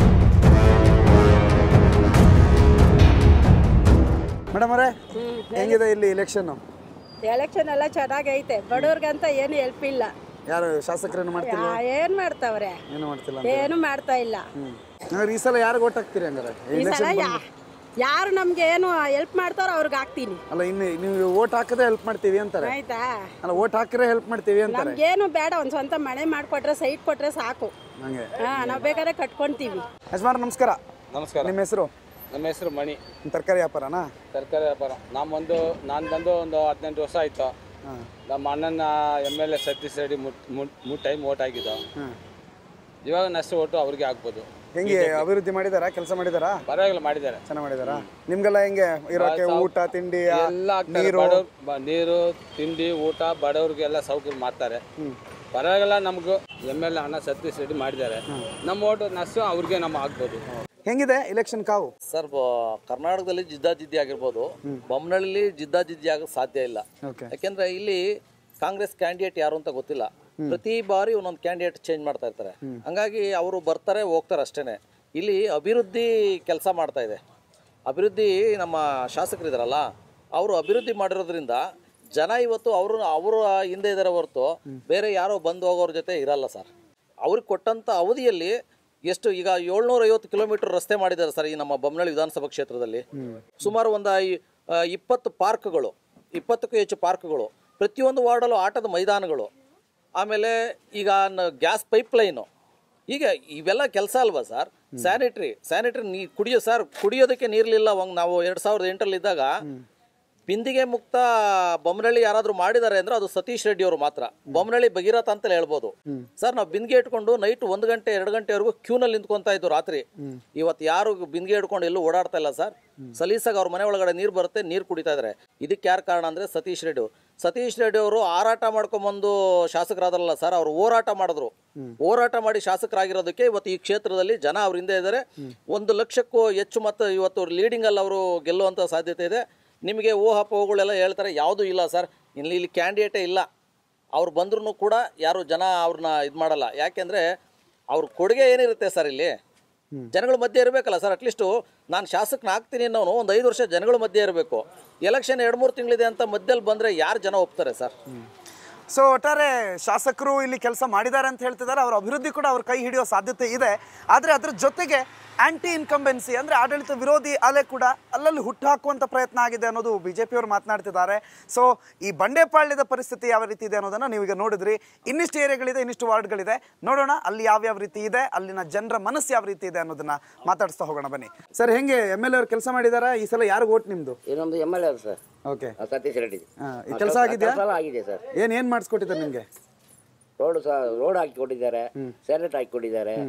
ಮೇಡಮ್ ಅವರೇ ಹೆಂಗಿದೆ ಇಲ್ಲಿ ಎಲೆಕ್ಷನ್ ಎಲೆಕ್ಷನ್ ಎಲ್ಲ ಚೆನ್ನಾಗೈತೆ ಬಡವ್ರಿಗಂತ ಏನು ಹೆಲ್ಪ್ ಇಲ್ಲ ಯಾರು ಶಾಸಕರೇನು ಮಾಡ್ತಿಲ್ಲ ಯಾ- ಏನ್ ಮಾಡ್ತಾವ್ರೆ ಏನು ಮಾಡ್ತಿಲ್ಲ ಅಂತ ಏನು ಮಾಡ್ತಾ ಇಲ್ಲ ಹ್ಮ್ ಹಂಗಾರೆ ಈ ಸಲ ಯಾರಿಗೆ ಓಟ್ ಹಾಕ್ತೀರಿ ಹಂಗಾರೆ ಈ ಸಲ Election ಯಾ- ಬಂದು- ಯಾರು ನಮ್ಗೆ ಏನು ಹೆಲ್ಪ್ ಮಾಡ್ತಾರೋ ಅವ್ರಿಗೆ ಹಾಕ್ತೀನಿ ಅಲ್ಲ ಇನ್ನು ನೀವು ಓಟ್ ಹಾಕಿದ್ರೆ ಹೆಲ್ಪ್ ಮಾಡ್ತೀವಿ ಅಂತಾರೆ ಆಯ್ತಾ ಅಲ್ಲ ಓಟ್ ಹಾಕಿದ್ರೆ ಹೆಲ್ಪ್ ಮಾಡ್ತೀವಿ ಅಂತಾರೆ ನಮ್ಗೇನು ಬೇಡ ಒಂದ್ ಸ್ವಂತ ಮನೆ ಮಾಡ್ಕೊಟ್ರೆ ಸೈಟ್ ಕೊಟ್ರೆ ಸಾಕು ಹಂಗೆ ಹಾ ನಾವ್ ಬೇಕಾದ್ರೆ ಕಟ್ಕೊಂತೀವಿ ಯಜಮಾನ್ ನಮಸ್ಕಾರ ನಮಸ್ಕಾರ ನಿಮ್ಮ ಹೆಸರು ನಮ್ಮ ಹೆಸರು ಮಣಿ ತರಕಾರಿ ವ್ಯಾಪಾರನಾ ತರಕಾರಿ ವ್ಯಾಪಾರ ನಾನು ಬಂದು ನಾನು ಬಂದು ಒಂದು ಹದಿನೆಂಟು ವರ್ಷ ಆಯಿತು ನಮ್ಮ ಅಣ್ಣನ M L A Satish Reddy ಮುಟ್ ಮೂರು ಟೈಮ್ ಓಟ್ ಆಗಿದ್ದು ಹ್ಮ್. ಇವಾಗ ನಷ್ಟ ಓಟು ಅವ್ರಿಗೆ ಆಗ್ಬೋದು ಹೆಂಗೆ ಅಭಿವೃದ್ಧಿ ಮಾಡಿದಾರಾ ಕೆಲಸ ಮಾಡಿದಾರಾ ಪರವಾಗಿಲ್ಲ ಮಾಡಿದ್ದಾರೆ ಚೆನ್ನಾಗಿ ಮಾಡಿದಾರಾ ನಿಮ್ಗೆಲ್ಲ ಹೆಂಗೆ ಇರೋಕೆ ಊಟ ತಿಂಡಿ ಆ, ಎಲ್ಲ ಆಗ್ತಾರೆ. ನೀರು ಬಡವ್ರ್- ಬ- ನೀರು ತಿಂಡಿ ಊಟ ಬಡವ್ರಿಗೆಲ್ಲ ಸೌಕರ್ಯ ಮಾಡ್ತಾರೆ ಪರವಾಗಿಲ್ಲ ನಮಗೂ ಎಮ್ ಎಲ್ ಎ ಅಣ್ಣ ಸತೀಶ್ ರೆಡ್ಡಿ ಮಾಡಿದ್ದಾರೆ ನಮ್ಮ ಓಟು ನಷ್ಟ ಅವ್ರಿಗೆ ನಮ್ಮ ಆಗ್ಬೋದು ಹೆಂಗಿದೆ ಎಲೆಕ್ಷನ್ ಕಾವು ಸರ್ ಬ- ಕರ್ನಾಟಕದಲ್ಲಿ ಜಿದ್ದಾಜಿದ್ದಿ ಆಗಿರ್ಬೋದು ಬೊಮ್ಮನಹಳ್ಳಿ ಜಿದ್ದಾಜಿದ್ದಿ ಆಗಕ್ಕೆ ಸಾಧ್ಯ ಇಲ್ಲ ಓಕೆ ಯಾಕೆಂದ್ರೆ ಇಲ್ಲಿ ಕಾಂಗ್ರೆಸ್ ಕ್ಯಾಂಡಿಡೇಟ್ ಯಾರು ಅಂತ ಗೊತ್ತಿಲ್ಲ ಪ್ರತಿ ಬಾರಿ ಒಂದೊಂದು ಕ್ಯಾಂಡಿಡೇಟ್ ಚೇಂಜ್ ಮಾಡ್ತಾ ಇರ್ತಾರೆ ಹಂಗಾಗಿ ಅವರು ಬರ್ತಾರೆ ಹೋಗ್ತಾರೆ ಅಷ್ಟೇನೆ ಇಲ್ಲಿ ಅಭಿವೃದ್ಧಿ ಕೆಲಸ ಮಾಡ್ತಾ ಇದೆ ಅಭಿವೃದ್ಧಿ ನಮ್ಮ ಶಾಸಕರಿದಾರಲ್ಲ ಅವರು ಅಭಿವೃದ್ಧಿ ಮಾಡಿರೋದ್ರಿಂದ ಜನ ಇವತ್ತು ಅವರು ಅವರು ಹಿಂದೆ ಇದ್ದಾರೆ ಹೊರತು ಬೇರೆ ಯಾರೋ ಬಂದು ಹೋಗೋರ ಜೊತೆ ಇರಲ್ಲ ಸರ್ ಅವ್ರಿಗೆ ಕೊಟ್ಟಂಥ ಅವಧಿಯಲ್ಲಿ ಎಷ್ಟು ಈಗ ಏಳ್ನೂರ ಐವತ್ತು ಕಿಲೋಮೀಟರ್ ರಸ್ತೆ ಮಾಡಿದ್ದಾರೆ ಸರ್ ಈ ನಮ್ಮ ಬೊಮ್ಮನಹಳ್ಳಿ ವಿಧಾನಸಭಾ ಕ್ಷೇತ್ರದಲ್ಲಿ ಸುಮಾರು ಒಂದು ಐ- ಆ, ಇಪ್ಪತ್ತು ಪಾರ್ಕ್ಗಳು ಇಪ್ಪತ್ತಕ್ಕೂ ಹೆಚ್ಚು ಪಾರ್ಕ್ಗಳು ಪ್ರತಿಯೊಂದು ವಾರ್ಡಲ್ಲೂ ಆಟದ ಮೈದಾನಗಳು ಆಮೇಲೆ ಈಗ ಗ್ಯಾಸ್ ಪೈಪ್ ಲೈನು ಈಗ ಇವೆಲ್ಲ ಕೆಲಸ ಅಲ್ವಾ ಸರ್ ಸ್ಯಾನಿಟ್ರಿ ಸ್ಯಾನಿಟ್ರಿ ನೀ ಕುಡಿಯೋ ಸರ್ ಕುಡಿಯೋದಕ್ಕೆ ನೀರ್ಲಿಲ್ಲ ಅವಾಗ ನಾವು ಎರಡು ಸಾವಿರದ ಎಂಟರಲ್ಲಿ ಇದ್ದಾಗ ಬಿಂದಿಗೆ ಮುಕ್ತ ಬೊಮ್ಮನಹಳ್ಳಿ ಯಾರಾದರೂ ಮಾಡಿದ್ದಾರೆ ಅಂದ್ರೆ ಅದು ಸತೀಶ್ ರೆಡ್ಡಿ ಅವರು ಮಾತ್ರ ಬೊಮ್ಮನಹಳ್ಳಿ ಭಗೀರಥ ಅಂತಲೇ ಹೇಳ್ಬೋದು ಸರ್ ನಾವು ಬಿಂದಿಗೆ ಇಟ್ಕೊಂಡು ನೈಟ್ ಒಂದು ಗಂಟೆ ಎರಡು ಗಂಟೆವರೆಗೂ ಕ್ಯೂನಲ್ಲಿ ನಿಂತ್ಕೊಂತಾ ಇದ್ದು ರಾತ್ರಿ ಇವತ್ತು ಯಾರು ಬಿಂದಿಗೆ ಇಟ್ಕೊಂಡು ಎಲ್ಲೂ ಓಡಾಡ್ತಾ ಇಲ್ಲ ಸರ್ ಸಲೀಸಾಗಿ ಅವ್ರ ಮನೆ ಒಳಗಡೆ ನೀರು ಬರುತ್ತೆ ನೀರು ಕುಡಿತಾ ಇದ್ದಾರೆ ಇದಕ್ಕೆ ಯಾರು ಕಾರಣ ಅಂದರೆ ಸತೀಶ್ ರೆಡ್ಡಿ ಅವ್ರು. ಸತೀಶ್ ರೆಡ್ಡಿ ಅವರು ಹಾರಾಟ ಮಾಡ್ಕೊಂಬಂದು ಶಾಸಕರಾದ್ರಲ್ಲ ಸರ್ ಅವ್ರು ಹೋರಾಟ ಮಾಡಿದ್ರು ಹೋರಾಟ ಮಾಡಿ ಶಾಸಕರಾಗಿರೋದಕ್ಕೆ ಇವತ್ತು ಈ ಕ್ಷೇತ್ರದಲ್ಲಿ ಜನ ಅವ್ರ ಹಿಂದೆ ಇದ್ದಾರೆ ಒಂದು ಲಕ್ಷಕ್ಕೂ ಹೆಚ್ಚು ಮತ್ತು ಇವತ್ತು ಲೀಡಿಂಗಲ್ಲಿ ಅವರು ಗೆಲ್ಲುವಂಥ ಸಾಧ್ಯತೆ ಇದೆ ನಿಮಗೆ ಊಹಾಪೋಹಗಳೆಲ್ಲ ಹೇಳ್ತಾರೆ ಯಾವುದೂ ಇಲ್ಲ ಸರ್ ಇಲ್ಲಿ ಇಲ್ಲಿ ಕ್ಯಾಂಡಿಡೇಟೇ ಇಲ್ಲ ಅವ್ರು ಬಂದ್ರೂ ಕೂಡ ಯಾರು ಜನ ಅವ್ರನ್ನ ಇದು ಮಾಡಲ್ಲ ಯಾಕೆಂದರೆ ಅವ್ರ ಕೊಡುಗೆ ಏನಿರುತ್ತೆ ಸರ್ ಇಲ್ಲಿ ಜನಗಳ ಮಧ್ಯೆ ಇರಬೇಕಲ್ಲ ಸರ್ ಅಟ್ಲೀಸ್ಟು ನಾನು ಶಾಸಕನ ಆಗ್ತೀನಿ ಅನ್ನೋನು ಒಂದು ಐದು ವರ್ಷ ಜನಗಳ ಮಧ್ಯೆ ಇರಬೇಕು ಎಲೆಕ್ಷನ್ ಎರಡು ಮೂರು ತಿಂಗಳಿದೆ ಅಂತ ಮಧ್ಯದಲ್ಲಿ ಬಂದರೆ ಯಾರು ಜನ ಒಪ್ತಾರೆ ಸರ್ ಸೊ ಒಟ್ಟಾರೆ ಶಾಸಕರು ಇಲ್ಲಿ ಕೆಲಸ ಮಾಡಿದ್ದಾರೆ ಅಂತ ಹೇಳ್ತಿದ್ದಾರೆ ಅವ್ರ ಅಭಿವೃದ್ಧಿ ಕೂಡ ಅವ್ರ ಕೈ ಹಿಡಿಯೋ ಸಾಧ್ಯತೆ ಇದೆ ಆದರೆ ಅದ್ರ ಜೊತೆಗೆ ಆಂಟಿ ಇನ್ಕಂಬೆನ್ಸಿ ಅಂದರೆ ಆಡಳಿತ ವಿರೋಧಿ ಅಲೆ ಕೂಡ ಅಲ್ಲಲ್ಲಿ ಹುಟ್ಟುಹಾಕುವಂಥ ಪ್ರಯತ್ನ ಆಗಿದೆ ಅನ್ನೋದು ಬಿ ಜೆ ಪಿಯವರು ಮಾತನಾಡ್ತಿದ್ದಾರೆ ಸೊ ಈ ಬಂಡೆಪಾಳ್ಯದ ಪರಿಸ್ಥಿತಿ ಯಾವ ರೀತಿ ಇದೆ ಅನ್ನೋದನ್ನು ನೀವೀಗ ನೋಡಿದ್ರಿ ಇನ್ನಿಷ್ಟು ಏರಿಯಾಗಳಿದೆ ಇನ್ನಿಷ್ಟು ವಾರ್ಡ್ಗಳಿದೆ ನೋಡೋಣ ಅಲ್ಲಿ ಯಾವ್ಯಾವ ರೀತಿ ಇದೆ ಅಲ್ಲಿನ ಜನರ ಮನಸ್ಸು ಯಾವ ರೀತಿ ಇದೆ ಅನ್ನೋದನ್ನ ಮಾತಾಡಿಸ್ತಾ ಹೋಗೋಣ ಬನ್ನಿ ಸರ್ ಹೆಂಗೆ ಎಮ್ ಎಲ್ ಎ ಅವ್ರು ಕೆಲಸ ಮಾಡಿದಾರಾ ಈ ಸಲ ಯಾರು ಓಟ್ ನಿಮ್ದು ಇನ್ನೊಂದು M L A sir okay Satish Reddy ಕೆಲಸ ಆಗಿದೆಯಾ ಕೆಲಸ ಆಗಿದೆ ಸರ್ ಏನ್ ಏನ್ ಮಾಡಿಸ್ಕೊಟ್ಟಿದ್ದಾರೆ ನಿಮ್ಗೆ ರೋಡ್ ಸಹ ರೋಡ್ ಹಾಕಿ ಕೊಟ್ಟಿದ್ದಾರೆ ಸ್ಯಾಲೆಟ್ ಹಾಕಿ ಕೊಟ್ಟಿದ್ದಾರೆ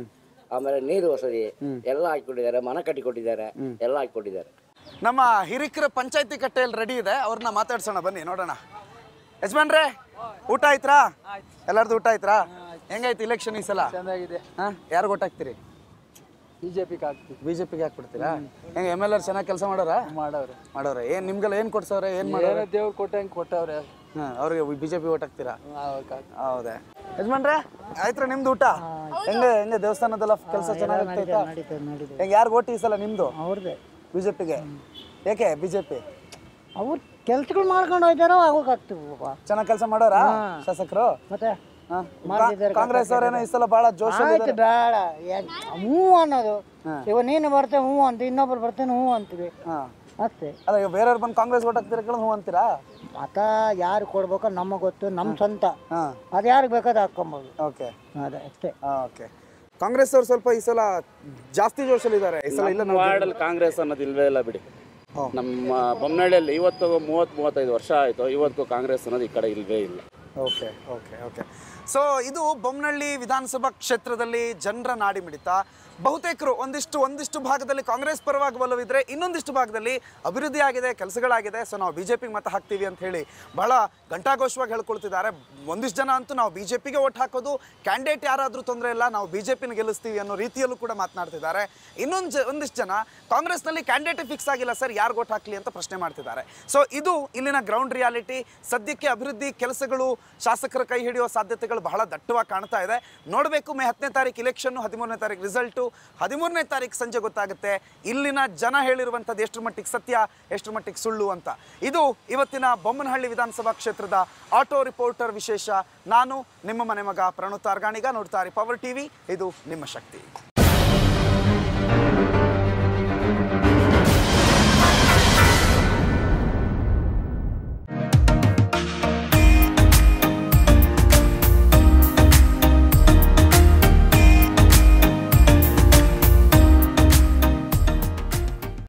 ಆಮೇಲೆ ನೀರು ವಸತಿ ಎಲ್ಲ ಹಾಕಿಕೊಟ್ಟಿದ್ದಾರೆ ಮನೆ ಕಟ್ಟಿಕೊಟ್ಟಿದ್ದಾರೆ ಎಲ್ಲ ಹಾಕಿಕೊಟ್ಟಿದ್ದಾರೆ ನಮ್ಮ ಹಿರಿಕರ ಪಂಚಾಯತಿ ಕಟ್ಟೆಯಲ್ಲಿ ರೆಡಿ ಇದೆ ಅವ್ರನ್ನ ಮಾತಾಡ್ಸೋಣ ಬನ್ನಿ ನೋಡೋಣ ಯಜಮಾನ್ರೆ ಊಟ ಆಯ್ತ್ರಾ ಎಲ್ಲರದು ಊಟ ಆಯ್ತ್ರಾ ಹೆಂಗಾಯ್ತು ಇಲೆಕ್ಷನ್ ಈ ಸಲ ಚೆನ್ನಾಗಿದೆ ಹಾಂ ಯಾರು ಹಾಕ್ತೀರಿ ಬಿಜೆಪಿಗೆ ಹಾಕ್ತೀವಿ ಬಿಜೆಪಿಗೆ ಹಾಕ್ಬಿಡ್ತೀರಾ ಹೆಂಗೆ ಎಮ್ ಎಲ್ ಆರ್ ಚೆನ್ನಾಗಿ ಕೆಲಸ ಮಾಡೋರ ಮಾಡವ್ರೆ ಮಾಡೋರೆ ಏನು ನಿಮ್ಗೆಲ್ಲ ಏನು ಕೊಡ್ಸವ್ರೆ ಏನು ಏನೋ ಮಾಡೋರೆ ದೇವ್ರು ಕೊಟ್ಟಂಗೆ ಕೊಟ್ಟವ್ರೆ ಹಾಂ ಅವ್ರಿಗೆ ಬಿಜೆಪಿ ಓಟ್ ಹಾಕ್ತೀರಾ ಅವಾಗ ಹೌದೇ ಯಜಮಾನ್ರೆ ಆಯ್ತ್ರ ನಿಮ್ದು ಊಟ ಹೆಂಗೆ ಹೆಂಗೆ ದೇವಸ್ಥಾನದೆಲ್ಲ ಕೆಲಸ ಚೆನ್ನಾಗಿರ್ತೈತಾ ಹೆಂಗೆ ಯಾರು ಓಟಿ ಈ ಸಲ ನಿಮ್ದು ಅವ್ರದ್ದೇ ಬಿಜೆಪಿಗೆ ಏಕೆ ಬಿಜೆಪಿ ಅವ್ರು ಕೆಲ್ಸಗಳು ಮಾಡ್ಕೊಂಡು ಹೋಯ್ತಾರೋ ಅವಾಗ ಆಗ್ತೀವಿ ಚೆನ್ನಾಗಿ ಕೆಲಸ ಮಾಡೋರಾ ಶಾಸಕರು ಮತ್ತೆ ಹಾ. ಮಾಡ್ತಿದ್ದಾರೆ ಕಾಂಗ್ರೆಸ್ ಅವರೇನೋ ಈ ಸಲ ಬಹಳ ಜೋಶ್ ಆಯ್ತು ಬೇಡ ಏನ್ ಹ್ಞೂ ಅನ್ನೋದು ಇವಾಗ ನೀನು ಬರ್ತೇವೆ ಹ್ಞೂ ಅಂತ ಇನ್ನೊಬ್ರು ಬರ್ತೇನೆ ಹ್ಞೂ ಅಂತೀವಿ ಅಷ್ಟೇ ಅಲ್ಲ ಈಗ ಬೇರೆಯವ್ರು ಬಂದು ಕಾಂಗ್ರೆಸ್ ಓಟ್ ಹಾಕ್ತೀರಾ ಕೇಳಿದ್ರೆ ಹ್ಞೂ ಅಂತೀರಾ ಮತ ಯಾರು ಕೊಡ್ಬೇಕೋ ನಮಗೆ ಗೊತ್ತು ನಮ್ಮ ಸ್ವಂತ ಅದು ಯಾರಿಗೆ ಬೇಕಾದ್ರೆ ಹಾಕ್ಕೊಬೋದು ಓಕೆ ಅದೇ ಅಷ್ಟೇ ಓಕೆ ಕಾಂಗ್ರೆಸ್ ಅವ್ರು ಸ್ವಲ್ಪ ಈ ಸಲ ಜಾಸ್ತಿ ಜೋಶಲ್ಲಿದ್ದಾರೆ ಈ ಸಲ ಇಲ್ಲ ನಮ್ಮ ವಾರ್ಡಲ್ಲಿ ಕಾಂಗ್ರೆಸ್ ಅನ್ನೋದು ಇಲ್ವೇ ಇಲ್ಲ ಬಿಡಿ ನಮ್ಮ ಬೊಮ್ಮನಹಳ್ಳಿಯಲ್ಲಿ ಇವತ್ತು ಮೂವತ್ತು ಮೂವತ್ತೈದು ವರ್ಷ ಆಯಿತು ಇವತ್ತು ಕಾಂಗ್ರೆಸ್ ಅನ್ನೋದು ಈ ಕಡೆ ಇಲ್ವೇ ಇಲ್ಲ ಓಕೆ ಓಕೆ ಓಕೆ ಸೊ ಇದು ಬೊಮ್ಮನಹಳ್ಳಿ ವಿಧಾನಸಭಾ ಕ್ಷೇತ್ರದಲ್ಲಿ ಜನರ ನಾಡಿ ಮಿಡಿತ ಬಹುತೇಕರು ಒಂದಿಷ್ಟು ಒಂದಿಷ್ಟು ಭಾಗದಲ್ಲಿ ಕಾಂಗ್ರೆಸ್ ಪರವಾಗಿ ಒಲವಿದ್ರೆ ಇನ್ನೊಂದಿಷ್ಟು ಭಾಗದಲ್ಲಿ ಅಭಿವೃದ್ಧಿ ಆಗಿದೆ ಕೆಲಸಗಳಾಗಿದೆ ಸೊ ನಾವು ಬಿ ಜೆ ಪಿಗೆ ಮತ ಹಾಕ್ತೀವಿ ಅಂತ ಹೇಳಿ ಬಹಳ ಘಂಟಾಘೋಷವಾಗಿ ಹೇಳ್ಕೊಳ್ತಿದ್ದಾರೆ ಒಂದಿಷ್ಟು ಜನ ಅಂತೂ ನಾವು ಬಿ ಜೆ ಪಿಗೆ ಓಟ್ ಹಾಕೋದು ಕ್ಯಾಂಡಿಡೇಟ್ ಯಾರಾದರೂ ತೊಂದರೆ ಇಲ್ಲ ನಾವು ಬಿ ಜೆ ಪಿನ ಗೆಲ್ಲಿಸ್ತೀವಿ ಅನ್ನೋ ರೀತಿಯಲ್ಲೂ ಕೂಡ ಮಾತನಾಡ್ತಿದ್ದಾರೆ ಇನ್ನೊಂದು ಜ ಒಂದಿಷ್ಟು ಜನ ಕಾಂಗ್ರೆಸ್ನಲ್ಲಿ ಕ್ಯಾಂಡಿಡೇಟ್ ಫಿಕ್ಸ್ ಆಗಿಲ್ಲ ಸರ್ ಯಾರು ಓಟ್ ಹಾಕ್ಲಿ ಅಂತ ಪ್ರಶ್ನೆ ಮಾಡ್ತಿದ್ದಾರೆ ಸೊ ಇದು ಇಲ್ಲಿನ ಗ್ರೌಂಡ್ ರಿಯಾಲಿಟಿ ಸದ್ಯಕ್ಕೆ ಅಭಿವೃದ್ಧಿ ಕೆಲಸಗಳು ಶಾಸಕರ ಕೈ ಹಿಡಿಯುವ ಸಾಧ್ಯತೆಗಳು ಬಹಳ ದಟ್ಟವಾಗಿ ಕಾಣ್ತಾ ಇದೆ ನೋಡಬೇಕು ಮೇ ಹತ್ತನೇ ತಾರೀಕು ಇಲೆಕ್ಷನ್ ಹದಿಮೂರನೇ ತಾರೀಕು ರಿಸಲ್ಟು ಹದಿಮೂರನೇ ತಾರೀಕು ಸಂಜೆ ಗೊತ್ತಾಗುತ್ತೆ ಇಲ್ಲಿನ ಜನ ಹೇಳಿರುವಂಥದ್ದು ಎಷ್ಟರ ಮಟ್ಟಿಗೆ ಸತ್ಯ ಎಷ್ಟರ ಮಟ್ಟಿಗೆ ಸುಳ್ಳು ಅಂತ ಇದು ಇವತ್ತಿನ ಬೊಮ್ಮನಹಳ್ಳಿ ವಿಧಾನಸಭಾ ಕ್ಷೇತ್ರದ ಆಟೋ ರಿಪೋರ್ಟರ್ ವಿಶೇಷ ನಾನು ನಿಮ್ಮ ಮನೆ ಮಗ ಪ್ರಣುತ್ ಆರ್ಗಾಣಿಗ ನೋಡ್ತಾರೆ ಪವರ್ ಟಿವಿ ಇದು ನಿಮ್ಮ ಶಕ್ತಿ